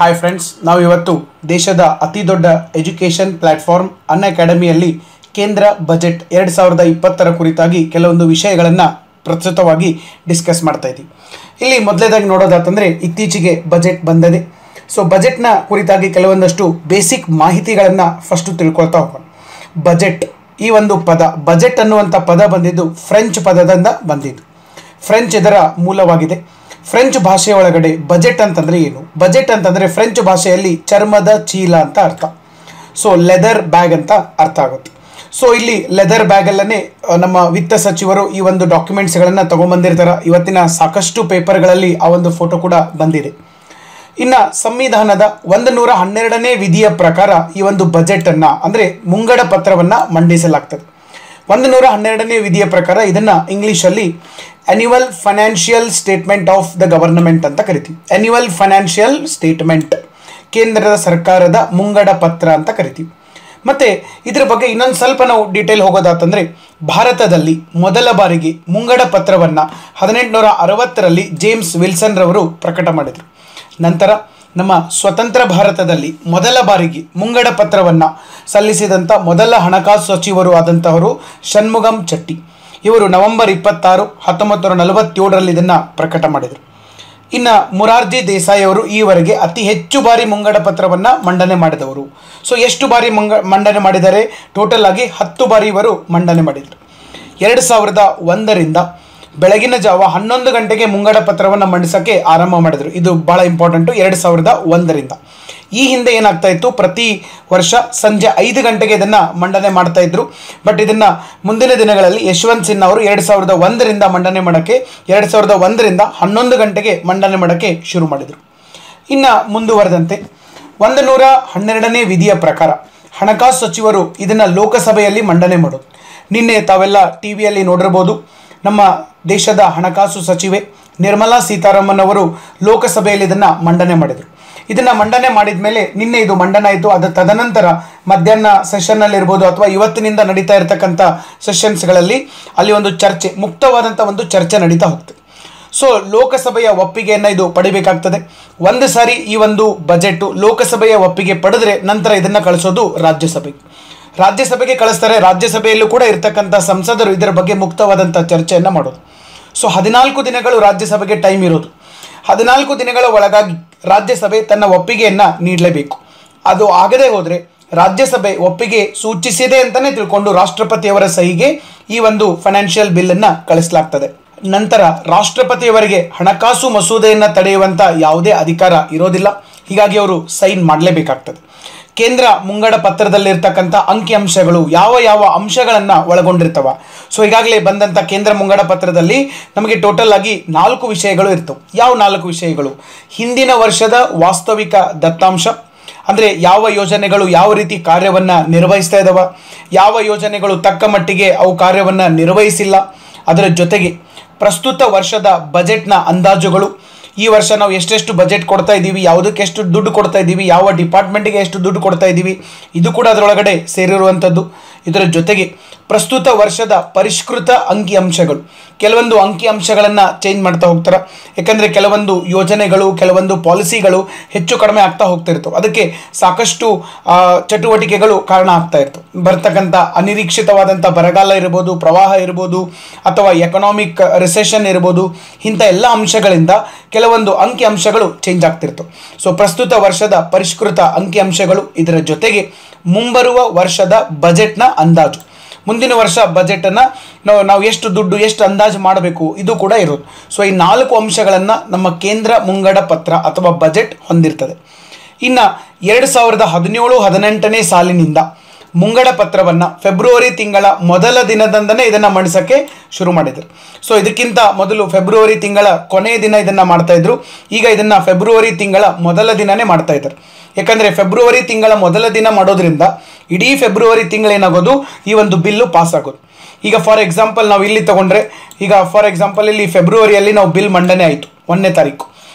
hi friends ನಾವು ಇವತ್ತು ದೇಶದ ಅತಿ ದೊಡ್ಡ ಎಜುಕೇಷನ್ ಪ್ಲಾಟ್ಫಾರ್ಮ್ ಅನ್ ಅಕಾಡೆಮಿಯಲ್ಲಿ ಕೇಂದ್ರ ಬಜೆಟ್ ಎರಡು ಸಾವಿರದ ಇಪ್ಪತ್ತರ ಕುರಿತಾಗಿ ಕೆಲವೊಂದು ವಿಷಯಗಳನ್ನು ಪ್ರಸ್ತುತವಾಗಿ ಡಿಸ್ಕಸ್ ಮಾಡ್ತಾ ಇದ್ದೀವಿ ಇಲ್ಲಿ ಮೊದಲೇದಾಗಿ ನೋಡೋದಾತಂದರೆ ಇತ್ತೀಚೆಗೆ ಬಜೆಟ್ ಬಂದಿದೆ ಸೊ ಬಜೆಟ್ನ ಕುರಿತಾಗಿ ಕೆಲವೊಂದಷ್ಟು ಬೇಸಿಕ್ ಮಾಹಿತಿಗಳನ್ನು ಫಸ್ಟು ತಿಳ್ಕೊಳ್ತಾ ಹೋಗೋಣ ಬಜೆಟ್ ಈ ಒಂದು ಪದ ಬಜೆಟ್ ಅನ್ನುವಂಥ ಪದ ಬಂದಿದ್ದು ಫ್ರೆಂಚ್ ಪದದಿಂದ ಬಂದಿದ್ದು ಫ್ರೆಂಚ್ ಇದರ ಮೂಲವಾಗಿದೆ ಫ್ರೆಂಚ್ ಭಾಷೆಯ ಒಳಗಡೆ ಬಜೆಟ್ ಅಂತಂದರೆ ಏನು ಬಜೆಟ್ ಅಂತಂದರೆ ಫ್ರೆಂಚ್ ಭಾಷೆಯಲ್ಲಿ ಚರ್ಮದ ಚೀಲ ಅಂತ ಅರ್ಥ ಸೊ ಲೆದರ್ ಬ್ಯಾಗ್ ಅಂತ ಅರ್ಥ ಆಗುತ್ತೆ ಸೊ ಇಲ್ಲಿ ಲೆದರ್ ಬ್ಯಾಗಲ್ಲೇ ನಮ್ಮ ವಿತ್ತ ಸಚಿವರು ಈ ಒಂದು ಡಾಕ್ಯುಮೆಂಟ್ಸ್ಗಳನ್ನು ತೊಗೊಂಬಂದಿರ್ತಾರೆ ಇವತ್ತಿನ ಸಾಕಷ್ಟು ಪೇಪರ್ಗಳಲ್ಲಿ ಆ ಒಂದು ಫೋಟೋ ಕೂಡ ಬಂದಿದೆ ಇನ್ನು ಸಂವಿಧಾನದ ಒಂದು ನೂರ ಹನ್ನೆರಡನೇ ವಿಧಿಯ ಪ್ರಕಾರ ಈ ಒಂದು ಬಜೆಟನ್ನು ಅಂದರೆ ಮುಂಗಡ ಪತ್ರವನ್ನು ಮಂಡಿಸಲಾಗ್ತದೆ ಒಂದು ನೂರ ಹನ್ನೆರಡನೇ ವಿಧಿಯ ಪ್ರಕಾರ ಇದನ್ನು ಇಂಗ್ಲೀಷಲ್ಲಿ annual financial statement of the government ಅಂತ ಕರಿತೀವಿ ಆನ್ಯುವಲ್ ಫೈನಾನ್ಷಿಯಲ್ ಸ್ಟೇಟ್ಮೆಂಟ್ ಕೇಂದ್ರದ ಸರ್ಕಾರದ ಮುಂಗಡ ಪತ್ರ ಅಂತ ಕರಿತೀವಿ ಮತ್ತು ಇದ್ರ ಬಗ್ಗೆ ಇನ್ನೊಂದು ಸ್ವಲ್ಪ ನಾವು ಡೀಟೇಲ್ ಹೋಗೋದಾತಂದರೆ ಭಾರತದಲ್ಲಿ ಮೊದಲ ಬಾರಿಗೆ ಮುಂಗಡ ಪತ್ರವನ್ನು ಹದಿನೆಂಟುನೂರ ಅರವತ್ತರಲ್ಲಿ ಜೇಮ್ಸ್ ವಿಲ್ಸನ್ ರವರು ಪ್ರಕಟ ಮಾಡಿದರು ನಂತರ ನಮ್ಮ ಸ್ವತಂತ್ರ ಭಾರತದಲ್ಲಿ ಮೊದಲ ಬಾರಿಗೆ ಮುಂಗಡ ಪತ್ರವನ್ನು ಸಲ್ಲಿಸಿದಂಥ ಮೊದಲ ಹಣಕಾಸು ಸಚಿವರು ಆದಂತಹವರು ಷಣ್ಮುಗಂ ಚಟ್ಟಿ ಇವರು ನವೆಂಬರ್ ಇಪ್ಪತ್ತಾರು ಹತ್ತೊಂಬತ್ತು ನೂರ ನಲವತ್ತೇಳರಲ್ಲಿ ಇದನ್ನು ಪ್ರಕಟ ಮಾಡಿದರು ಇನ್ನು ಮುರಾರ್ಜಿ ದೇಸಾಯಿ ಅವರು ಈವರೆಗೆ ಅತಿ ಹೆಚ್ಚು ಬಾರಿ ಮುಂಗಡ ಪತ್ರವನ್ನು ಮಂಡನೆ ಮಾಡಿದವರು ಸೊ ಎಷ್ಟು ಬಾರಿ ಮಂಗ ಮಂಡನೆ ಮಾಡಿದ್ದಾರೆ ಟೋಟಲ್ ಆಗಿ ಹತ್ತು ಬಾರಿ ಇವರು ಮಂಡನೆ ಮಾಡಿದರು ಎರಡು ಸಾವಿರದ ಒಂದರಿಂದ ಬೆಳಗಿನ ಜಾವ ಹನ್ನೊಂದು ಗಂಟೆಗೆ ಮುಂಗಡ ಪತ್ರವನ್ನು ಮಂಡಿಸೋಕ್ಕೆ ಆರಂಭ ಮಾಡಿದರು ಇದು ಭಾಳ ಇಂಪಾರ್ಟೆಂಟು ಎರಡು ಸಾವಿರದ ಒಂದರಿಂದ ಈ ಹಿಂದೆ ಏನಾಗ್ತಾ ಇತ್ತು ಪ್ರತಿ ವರ್ಷ ಸಂಜೆ ಐದು ಗಂಟೆಗೆ ಇದನ್ನು ಮಂಡನೆ ಮಾಡ್ತಾ ಇದ್ರು ಬಟ್ ಇದನ್ನು ಮುಂದಿನ ದಿನಗಳಲ್ಲಿ ಯಶವಂತ್ ಸಿನ್ಹಾ ಅವರು ಎರಡು ಸಾವಿರದ ಒಂದರಿಂದ ಮಂಡನೆ ಮಾಡೋಕ್ಕೆ ಎರಡು ಸಾವಿರದ ಒಂದರಿಂದ ಹನ್ನೊಂದು ಗಂಟೆಗೆ ಮಂಡನೆ ಮಾಡೋಕ್ಕೆ ಶುರು ಮಾಡಿದರು ಇನ್ನು ಮುಂದುವರೆದಂತೆ ಒಂದು ನೂರ ಹನ್ನೆರಡನೇ ವಿಧಿಯ ಪ್ರಕಾರ ಹಣಕಾಸು ಸಚಿವರು ಇದನ್ನು ಲೋಕಸಭೆಯಲ್ಲಿ ಮಂಡನೆ ಮಾಡೋದು ನಿನ್ನೆ ತಾವೆಲ್ಲ ಟಿ ವಿಯಲ್ಲಿ ನೋಡಿರ್ಬೋದು ನಮ್ಮ ದೇಶದ ಹಣಕಾಸು ಸಚಿವೆ ನಿರ್ಮಲಾ ಸೀತಾರಾಮನ್ ಅವರು ಲೋಕಸಭೆಯಲ್ಲಿ ಇದನ್ನು ಮಂಡನೆ ಮಾಡಿದರು ಇದನ್ನು ಮಂಡನೆ ಮಾಡಿದ ಮೇಲೆ ನಿನ್ನೆ ಇದು ಮಂಡನೆ ಆಯಿತು ಅದರ ತದನಂತರ ಮಧ್ಯಾಹ್ನ ಸೆಷನ್ನಲ್ಲಿ ಇರ್ಬೋದು ಅಥವಾ ಇವತ್ತಿನಿಂದ ನಡೀತಾ ಇರತಕ್ಕಂಥ ಸೆಷನ್ಸ್ಗಳಲ್ಲಿ ಅಲ್ಲಿ ಒಂದು ಚರ್ಚೆ ಮುಕ್ತವಾದಂಥ ಒಂದು ಚರ್ಚೆ ನಡೀತಾ ಹೋಗ್ತದೆ ಸೊ ಲೋಕಸಭೆಯ ಒಪ್ಪಿಗೆಯನ್ನು ಇದು ಪಡಿಬೇಕಾಗ್ತದೆ ಒಂದು ಸಾರಿ ಈ ಒಂದು ಬಜೆಟು ಲೋಕಸಭೆಯ ಒಪ್ಪಿಗೆ ಪಡೆದ್ರೆ ನಂತರ ಇದನ್ನು ಕಳಿಸೋದು ರಾಜ್ಯಸಭೆಗೆ ರಾಜ್ಯಸಭೆಗೆ ಕಳಿಸ್ತಾರೆ ರಾಜ್ಯಸಭೆಯಲ್ಲೂ ಕೂಡ ಇರ್ತಕ್ಕಂಥ ಸಂಸದರು ಇದರ ಬಗ್ಗೆ ಮುಕ್ತವಾದಂಥ ಚರ್ಚೆಯನ್ನು ಮಾಡೋದು ಸೊ ಹದಿನಾಲ್ಕು ದಿನಗಳು ರಾಜ್ಯಸಭೆಗೆ ಟೈಮ್ ಇರೋದು ಹದಿನಾಲ್ಕು ದಿನಗಳ ಒಳಗಾಗಿ ರಾಜ್ಯಸಭೆ ತನ್ನ ಒಪ್ಪಿಗೆಯನ್ನು ನೀಡಲೇಬೇಕು ಅದು ಆಗದೆ ಹೋದರೆ ರಾಜ್ಯಸಭೆ ಒಪ್ಪಿಗೆ ಸೂಚಿಸಿದೆ ಅಂತಲೇ ತಿಳ್ಕೊಂಡು ರಾಷ್ಟ್ರಪತಿಯವರ ಸಹಿಗೆ ಈ ಒಂದು ಫೈನಾನ್ಷಿಯಲ್ ಬಿಲ್ಲನ್ನು ಕಳಿಸಲಾಗ್ತದೆ ನಂತರ ರಾಷ್ಟ್ರಪತಿಯವರಿಗೆ ಹಣಕಾಸು ಮಸೂದೆಯನ್ನು ತಡೆಯುವಂಥ ಯಾವುದೇ ಅಧಿಕಾರ ಇರೋದಿಲ್ಲ ಹೀಗಾಗಿ ಅವರು ಸೈನ್ ಮಾಡಲೇಬೇಕಾಗ್ತದೆ ಕೇಂದ್ರ ಮುಂಗಡ ಪತ್ರದಲ್ಲಿರ್ತಕ್ಕಂಥ ಅಂಕಿಅಂಶಗಳು ಯಾವ ಯಾವ ಅಂಶಗಳನ್ನು ಒಳಗೊಂಡಿರ್ತವ ಸೊ ಈಗಾಗಲೇ ಬಂದಂಥ ಕೇಂದ್ರ ಮುಂಗಡ ಪತ್ರದಲ್ಲಿ ನಮಗೆ ಟೋಟಲ್ ಆಗಿ ನಾಲ್ಕು ವಿಷಯಗಳು ಇರ್ತವೆ ಯಾವ ನಾಲ್ಕು ವಿಷಯಗಳು ಹಿಂದಿನ ವರ್ಷದ ವಾಸ್ತವಿಕ ದತ್ತಾಂಶ ಅಂದರೆ ಯಾವ ಯೋಜನೆಗಳು ಯಾವ ರೀತಿ ಕಾರ್ಯವನ್ನು ನಿರ್ವಹಿಸ್ತಾ ಇದ್ದಾವ ಯಾವ ಯೋಜನೆಗಳು ತಕ್ಕ ಮಟ್ಟಿಗೆ ಅವು ಕಾರ್ಯವನ್ನು ನಿರ್ವಹಿಸಿಲ್ಲ ಅದರ ಜೊತೆಗೆ ಪ್ರಸ್ತುತ ವರ್ಷದ ಬಜೆಟ್ನ ಅಂದಾಜುಗಳು ಈ ವರ್ಷ ನಾವು ಎಷ್ಟೆಷ್ಟು ಬಜೆಟ್ ಕೊಡ್ತಾ ಇದ್ದೀವಿ ಯಾವುದಕ್ಕೆ ಎಷ್ಟು ದುಡ್ಡು ಕೊಡ್ತಾ ಇದ್ದೀವಿ ಯಾವ ಡಿಪಾರ್ಟ್ಮೆಂಟ್ಗೆ ಎಷ್ಟು ದುಡ್ಡು ಕೊಡ್ತಾ ಇದ್ದೀವಿ ಇದು ಕೂಡ ಅದರೊಳಗಡೆ ಸೇರಿರುವಂಥದ್ದು ಇದರ ಜೊತೆಗೆ ಪ್ರಸ್ತುತ ವರ್ಷದ ಪರಿಷ್ಕೃತ ಅಂಕಿಅಂಶಗಳು ಕೆಲವೊಂದು ಅಂಕಿಅಂಶಗಳನ್ನು ಚೇಂಜ್ ಮಾಡ್ತಾ ಹೋಗ್ತಾರೆ ಯಾಕಂದರೆ ಕೆಲವೊಂದು ಯೋಜನೆಗಳು ಕೆಲವೊಂದು ಪಾಲಿಸಿಗಳು ಹೆಚ್ಚು ಕಡಿಮೆ ಆಗ್ತಾ ಹೋಗ್ತಿರ್ತವೆ ಅದಕ್ಕೆ ಸಾಕಷ್ಟು ಆ, ಚಟುವಟಿಕೆಗಳು ಕಾರಣ ಆಗ್ತಾ ಇರ್ತವೆ ಬರ್ತಕ್ಕಂಥ ಅನಿರೀಕ್ಷಿತವಾದಂಥ ಬರಗಾಲ ಇರ್ಬೋದು ಪ್ರವಾಹ ಇರ್ಬೋದು ಅಥವಾ ಎಕನಾಮಿಕ್ ರಿಸೆಷನ್ ಇರ್ಬೋದು ಇಂಥ ಎಲ್ಲ ಅಂಶಗಳಿಂದ ಕೆಲವೊಂದು ಅಂಕಿಅಂಶಗಳು ಚೇಂಜ್ ಆಗ್ತಿರ್ತವೆ ಸೊ ಪ್ರಸ್ತುತ ವರ್ಷದ ಪರಿಷ್ಕೃತ ಅಂಕಿಅಂಶಗಳು ಇದರ ಜೊತೆಗೆ ಮುಂಬರುವ ವರ್ಷದ ಬಜೆಟ್ನ ಅಂದಾಜು ಮುಂದಿನ ವರ್ಷ ಬಜೆಟನ್ನು ನಾವು ನಾವು ಎಷ್ಟು ದುಡ್ಡು ಎಷ್ಟು ಅಂದಾಜು ಮಾಡಬೇಕು ಇದು ಕೂಡ ಇರೋದು ಸೊ ಈ ನಾಲ್ಕು ಅಂಶಗಳನ್ನು ನಮ್ಮ ಕೇಂದ್ರ ಮುಂಗಡ ಪತ್ರ ಅಥವಾ ಬಜೆಟ್ ಹೊಂದಿರ್ತದೆ ಇನ್ನು ಎರಡು ಸಾವಿರದ ಹದಿನೇಳು ಹದಿನೆಂಟನೇ ಸಾಲಿನಿಂದ ಮುಂಗಡ ಪತ್ರವನ್ನು ಫೆಬ್ರವರಿ ತಿಂಗಳ ಮೊದಲ ದಿನದಂದನೇ ಇದನ್ನು ಮಂಡಿಸೋಕ್ಕೆ ಶುರು ಮಾಡಿದರು ಸೊ ಇದಕ್ಕಿಂತ ಮೊದಲು ಫೆಬ್ರವರಿ ತಿಂಗಳ ಕೊನೆಯ ದಿನ ಇದನ್ನು ಮಾಡ್ತಾ ಇದ್ರು ಈಗ ಇದನ್ನು ಫೆಬ್ರವರಿ ತಿಂಗಳ ಮೊದಲ ದಿನನೇ ಮಾಡ್ತಾ ಇದ್ದಾರೆ ಯಾಕಂದರೆ ಫೆಬ್ರವರಿ ತಿಂಗಳ ಮೊದಲ ದಿನ ಮಾಡೋದ್ರಿಂದ ಇಡೀ ಫೆಬ್ರವರಿ ತಿಂಗಳೇನಾಗೋದು ಈ ಒಂದು ಬಿಲ್ಲು ಪಾಸ್ ಆಗೋದು ಈಗ ಫಾರ್ ಎಕ್ಸಾಂಪಲ್ ನಾವು ಇಲ್ಲಿ ತಗೊಂಡ್ರೆ ಈಗ ಫಾರ್ ಎಕ್ಸಾಂಪಲ್ ಇಲ್ಲಿ ಫೆಬ್ರವರಿಯಲ್ಲಿ ನಾವು ಬಿಲ್ ಮಂಡನೆ ಆಯಿತು ಒಂದನೇ ತಾರೀಕು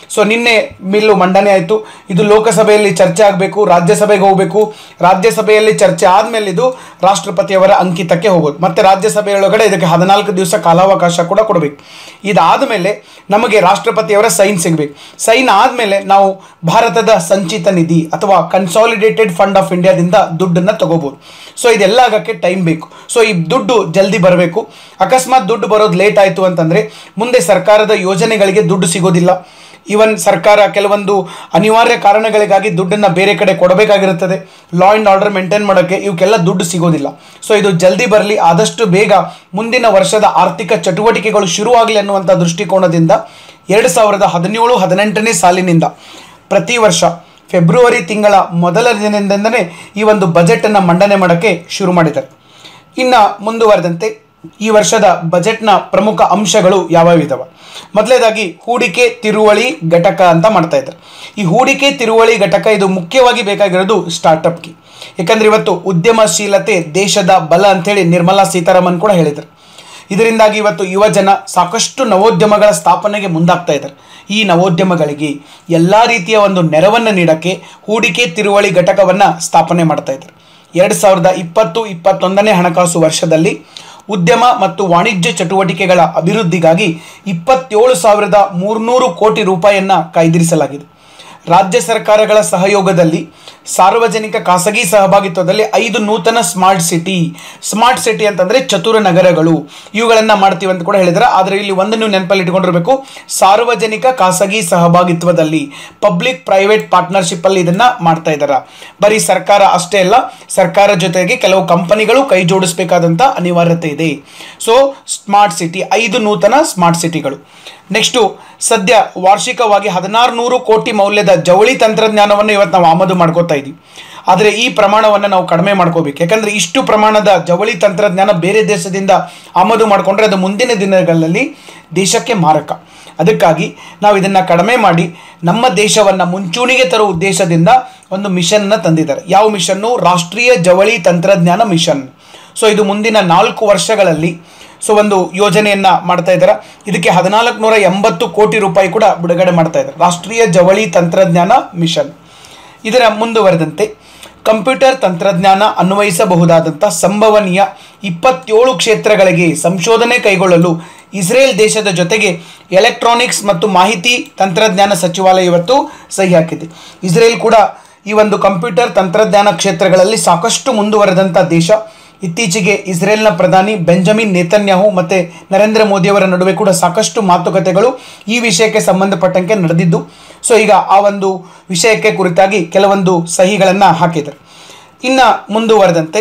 ಸೊ ನಿನ್ನೆ ಬಿಲ್ಲು ಮಂಡನೆ ಆಯಿತು ಇದು ಲೋಕಸಭೆಯಲ್ಲಿ ಚರ್ಚೆ ಆಗಬೇಕು ರಾಜ್ಯಸಭೆಗೆ ಹೋಗಬೇಕು ರಾಜ್ಯಸಭೆಯಲ್ಲಿ ಚರ್ಚೆ ಆದಮೇಲೆ ಇದು ರಾಷ್ಟ್ರಪತಿಯವರ ಅಂಕಿತಕ್ಕೆ ಹೋಗೋದು ಮತ್ತೆ ರಾಜ್ಯಸಭೆಯೊಳಗಡೆ ಇದಕ್ಕೆ ಹದಿನಾಲ್ಕು ದಿವಸ ಕಾಲಾವಕಾಶ ಕೂಡ ಕೊಡಬೇಕು ಇದಾದಮೇಲೆ ನಮಗೆ ರಾಷ್ಟ್ರಪತಿಯವರ ಸೈನ್ ಸಿಗಬೇಕು ಸೈನ್ ಆದಮೇಲೆ ನಾವು ಭಾರತದ ಸಂಚಿತ ನಿಧಿ ಅಥವಾ ಕನ್ಸಾಲಿಡೇಟೆಡ್ ಫಂಡ್ ಆಫ್ ಇಂಡಿಯಾದಿಂದ ದುಡ್ಡನ್ನು ತಗೋಬೋದು ಸೊ ಇದೆಲ್ಲ ಆಗೋಕ್ಕೆ ಟೈಮ್ ಬೇಕು ಸೊ ಈ ದುಡ್ಡು ಜಲ್ದಿ ಬರಬೇಕು ಅಕಸ್ಮಾತ್ ದುಡ್ಡು ಬರೋದು ಲೇಟ್ ಆಯಿತು ಅಂತಂದರೆ ಮುಂದೆ ಸರ್ಕಾರದ ಯೋಜನೆಗಳಿಗೆ ದುಡ್ಡು ಸಿಗೋದಿಲ್ಲ ಈವನ್ ಸರ್ಕಾರ ಕೆಲವೊಂದು ಅನಿವಾರ್ಯ ಕಾರಣಗಳಿಗಾಗಿ ದುಡ್ಡನ್ನು ಬೇರೆ ಕಡೆ ಕೊಡಬೇಕಾಗಿರುತ್ತದೆ ಲಾ ಆ್ಯಂಡ್ ಆರ್ಡರ್ ಮೇಂಟೈನ್ ಮಾಡೋಕ್ಕೆ ಇವಕ್ಕೆಲ್ಲ ದುಡ್ಡು ಸಿಗೋದಿಲ್ಲ ಸೊ ಇದು ಜಲ್ದಿ ಬರಲಿ ಆದಷ್ಟು ಬೇಗ ಮುಂದಿನ ವರ್ಷದ ಆರ್ಥಿಕ ಚಟುವಟಿಕೆಗಳು ಶುರುವಾಗಲಿ ಅನ್ನುವಂಥ ದೃಷ್ಟಿಕೋನದಿಂದ ಎರಡು ಸಾವಿರದ ಹದಿನೇಳು ಹದಿನೆಂಟನೇ ಸಾಲಿನಿಂದ ಪ್ರತಿ ವರ್ಷ ಫೆಬ್ರವರಿ ತಿಂಗಳ ಮೊದಲ ದಿನದಿಂದನೇ ಈ ಒಂದು ಬಜೆಟನ್ನು ಮಂಡನೆ ಮಾಡೋಕ್ಕೆ ಶುರು ಮಾಡಿದ್ದಾರೆ ಇನ್ನು ಮುಂದುವರೆದಂತೆ ಈ ವರ್ಷದ ಬಜೆಟ್ನ ಪ್ರಮುಖ ಅಂಶಗಳು ಯಾವ್ಯಾವಿದಾವೆ ಮೊದಲನೇದಾಗಿ ಹೂಡಿಕೆ ತಿರುವಳಿ ಘಟಕ ಅಂತ ಮಾಡ್ತಾ ಇದ್ದಾರೆ ಈ ಹೂಡಿಕೆ ತಿರುವಳಿ ಘಟಕ ಇದು ಮುಖ್ಯವಾಗಿ ಬೇಕಾಗಿರೋದು ಸ್ಟಾರ್ಟಪ್ಗೆ ಯಾಕಂದ್ರೆ ಇವತ್ತು ಉದ್ಯಮಶೀಲತೆ ದೇಶದ ಬಲ ಅಂತೇಳಿ ನಿರ್ಮಲಾ ಸೀತಾರಾಮನ್ ಕೂಡ ಹೇಳಿದರು ಇದರಿಂದಾಗಿ ಇವತ್ತು ಯುವ ಜನ ಸಾಕಷ್ಟು ನವೋದ್ಯಮಗಳ ಸ್ಥಾಪನೆಗೆ ಮುಂದಾಗ್ತಾ ಇದ್ದಾರೆ ಈ ನವೋದ್ಯಮಗಳಿಗೆ ಎಲ್ಲ ರೀತಿಯ ಒಂದು ನೆರವನ್ನು ನೀಡೋಕ್ಕೆ ಹೂಡಿಕೆ ತಿರುವಳಿ ಘಟಕವನ್ನು ಸ್ಥಾಪನೆ ಮಾಡ್ತಾ ಇದ್ದಾರೆ ಎರಡು ಸಾವಿರದ ಇಪ್ಪತ್ತು ಇಪ್ಪತ್ತೊಂದನೇ ಹಣಕಾಸು ವರ್ಷದಲ್ಲಿ ಉದ್ಯಮ ಮತ್ತು ವಾಣಿಜ್ಯ ಚಟುವಟಿಕೆಗಳ ಅಭಿವೃದ್ಧಿಗಾಗಿ ಇಪ್ಪತ್ತೇಳು ಸಾವಿರದ ಮೂರುನೂರು ಕೋಟಿ ರೂಪಾಯಿಯನ್ನು ಕಾಯ್ದಿರಿಸಲಾಗಿದೆ ರಾಜ್ಯ ಸರ್ಕಾರಗಳ ಸಹಯೋಗದಲ್ಲಿ ಸಾರ್ವಜನಿಕ ಖಾಸಗಿ ಸಹಭಾಗಿತ್ವದಲ್ಲಿ ಐದು ನೂತನ ಸ್ಮಾರ್ಟ್ ಸಿಟಿ ಸ್ಮಾರ್ಟ್ ಸಿಟಿ ಅಂತಂದರೆ ಚತುರ ನಗರಗಳು ಇವುಗಳನ್ನು ಮಾಡ್ತೀವಿ ಅಂತ ಕೂಡ ಹೇಳಿದ್ದಾರೆ ಆದರೆ ಇಲ್ಲಿ ಒಂದು ನೀವು ನೆನಪಲ್ಲಿ ಇಟ್ಕೊಂಡಿರಬೇಕು ಸಾರ್ವಜನಿಕ ಖಾಸಗಿ ಸಹಭಾಗಿತ್ವದಲ್ಲಿ ಪಬ್ಲಿಕ್ ಪ್ರೈವೇಟ್ ಪಾರ್ಟ್ನರ್ಶಿಪ್ಪಲ್ಲಿ ಇದನ್ನು ಮಾಡ್ತಾ ಇದ್ದಾರೆ ಬರೀ ಸರ್ಕಾರ ಅಷ್ಟೇ ಅಲ್ಲ ಸರ್ಕಾರ ಜೊತೆಗೆ ಕೆಲವು ಕಂಪನಿಗಳು ಕೈ ಜೋಡಿಸಬೇಕಾದಂಥ ಅನಿವಾರ್ಯತೆ ಇದೆ ಸೊ ಸ್ಮಾರ್ಟ್ ಸಿಟಿ ಐದು ನೂತನ ಸ್ಮಾರ್ಟ್ ಸಿಟಿಗಳು ನೆಕ್ಸ್ಟು ಸದ್ಯ ವಾರ್ಷಿಕವಾಗಿ ಹದಿನಾರು ನೂರು ಕೋಟಿ ಮೌಲ್ಯದ ಜವಳಿ ತಂತ್ರಜ್ಞಾನವನ್ನು ಇವತ್ತು ನಾವು ಆಮದು ಮಾಡ್ಕೋತಾ ಇದ್ದೀವಿ ಆದರೆ ಈ ಪ್ರಮಾಣವನ್ನು ನಾವು ಕಡಿಮೆ ಮಾಡ್ಕೋಬೇಕು ಯಾಕಂದರೆ ಇಷ್ಟು ಪ್ರಮಾಣದ ಜವಳಿ ತಂತ್ರಜ್ಞಾನ ಬೇರೆ ದೇಶದಿಂದ ಆಮದು ಮಾಡಿಕೊಂಡ್ರೆ ಅದು ಮುಂದಿನ ದಿನಗಳಲ್ಲಿ ದೇಶಕ್ಕೆ ಮಾರಕ ಅದಕ್ಕಾಗಿ ನಾವು ಇದನ್ನು ಕಡಿಮೆ ಮಾಡಿ ನಮ್ಮ ದೇಶವನ್ನು ಮುಂಚೂಣಿಗೆ ತರುವ ಉದ್ದೇಶದಿಂದ ಒಂದು ಮಿಷನ್ನ ತಂದಿದ್ದಾರೆ ಯಾವ ಮಿಷನ್ನು ರಾಷ್ಟ್ರೀಯ ಜವಳಿ ತಂತ್ರಜ್ಞಾನ ಮಿಷನ್ ಸೊ ಇದು ಮುಂದಿನ ನಾಲ್ಕು ವರ್ಷಗಳಲ್ಲಿ ಸೊ ಒಂದು ಯೋಜನೆಯನ್ನ ಮಾಡ್ತಾ ಇದ್ದಾರೆ ಇದಕ್ಕೆ ಹದಿನಾಲ್ಕು ನೂರ ಎಂಬತ್ತು ಕೋಟಿ ರೂಪಾಯಿ ಕೂಡ ಬಿಡುಗಡೆ ಮಾಡ್ತಾ ಇದ್ದಾರೆ ರಾಷ್ಟ್ರೀಯ ಜವಳಿ ತಂತ್ರಜ್ಞಾನ ಮಿಷನ್ ಇದರ ಮುಂದುವರೆದಂತೆ ಕಂಪ್ಯೂಟರ್ ತಂತ್ರಜ್ಞಾನ ಅನ್ವಯಿಸಬಹುದಾದಂಥ ಸಂಭವನೀಯ ಇಪ್ಪತ್ತೇಳು ಕ್ಷೇತ್ರಗಳಿಗೆ ಸಂಶೋಧನೆ ಕೈಗೊಳ್ಳಲು ಇಸ್ರೇಲ್ ದೇಶದ ಜೊತೆಗೆ ಎಲೆಕ್ಟ್ರಾನಿಕ್ಸ್ ಮತ್ತು ಮಾಹಿತಿ ತಂತ್ರಜ್ಞಾನ ಸಚಿವಾಲಯ ಇವತ್ತು ಸಹಿ ಹಾಕಿದೆ ಇಸ್ರೇಲ್ ಕೂಡ ಈ ಒಂದು ಕಂಪ್ಯೂಟರ್ ತಂತ್ರಜ್ಞಾನ ಕ್ಷೇತ್ರಗಳಲ್ಲಿ ಸಾಕಷ್ಟು ಮುಂದುವರೆದಂಥ ದೇಶ ಇತ್ತೀಚೆಗೆ ಇಸ್ರೇಲ್ನ ಪ್ರಧಾನಿ ಬೆಂಜಮಿನ್ ನೇತನ್ಯಾಹು ಮತ್ತು ನರೇಂದ್ರ ಮೋದಿಯವರ ನಡುವೆ ಕೂಡ ಸಾಕಷ್ಟು ಮಾತುಕತೆಗಳು ಈ ವಿಷಯಕ್ಕೆ ಸಂಬಂಧಪಟ್ಟಂಗೆ ನಡೆದಿದ್ದು ಸೊ ಈಗ ಆ ಒಂದು ವಿಷಯಕ್ಕೆ ಕುರಿತಾಗಿ ಕೆಲವೊಂದು ಸಹಿಗಳನ್ನು ಹಾಕಿದ್ದಾರೆ ಇನ್ನು ಮುಂದುವರೆದಂತೆ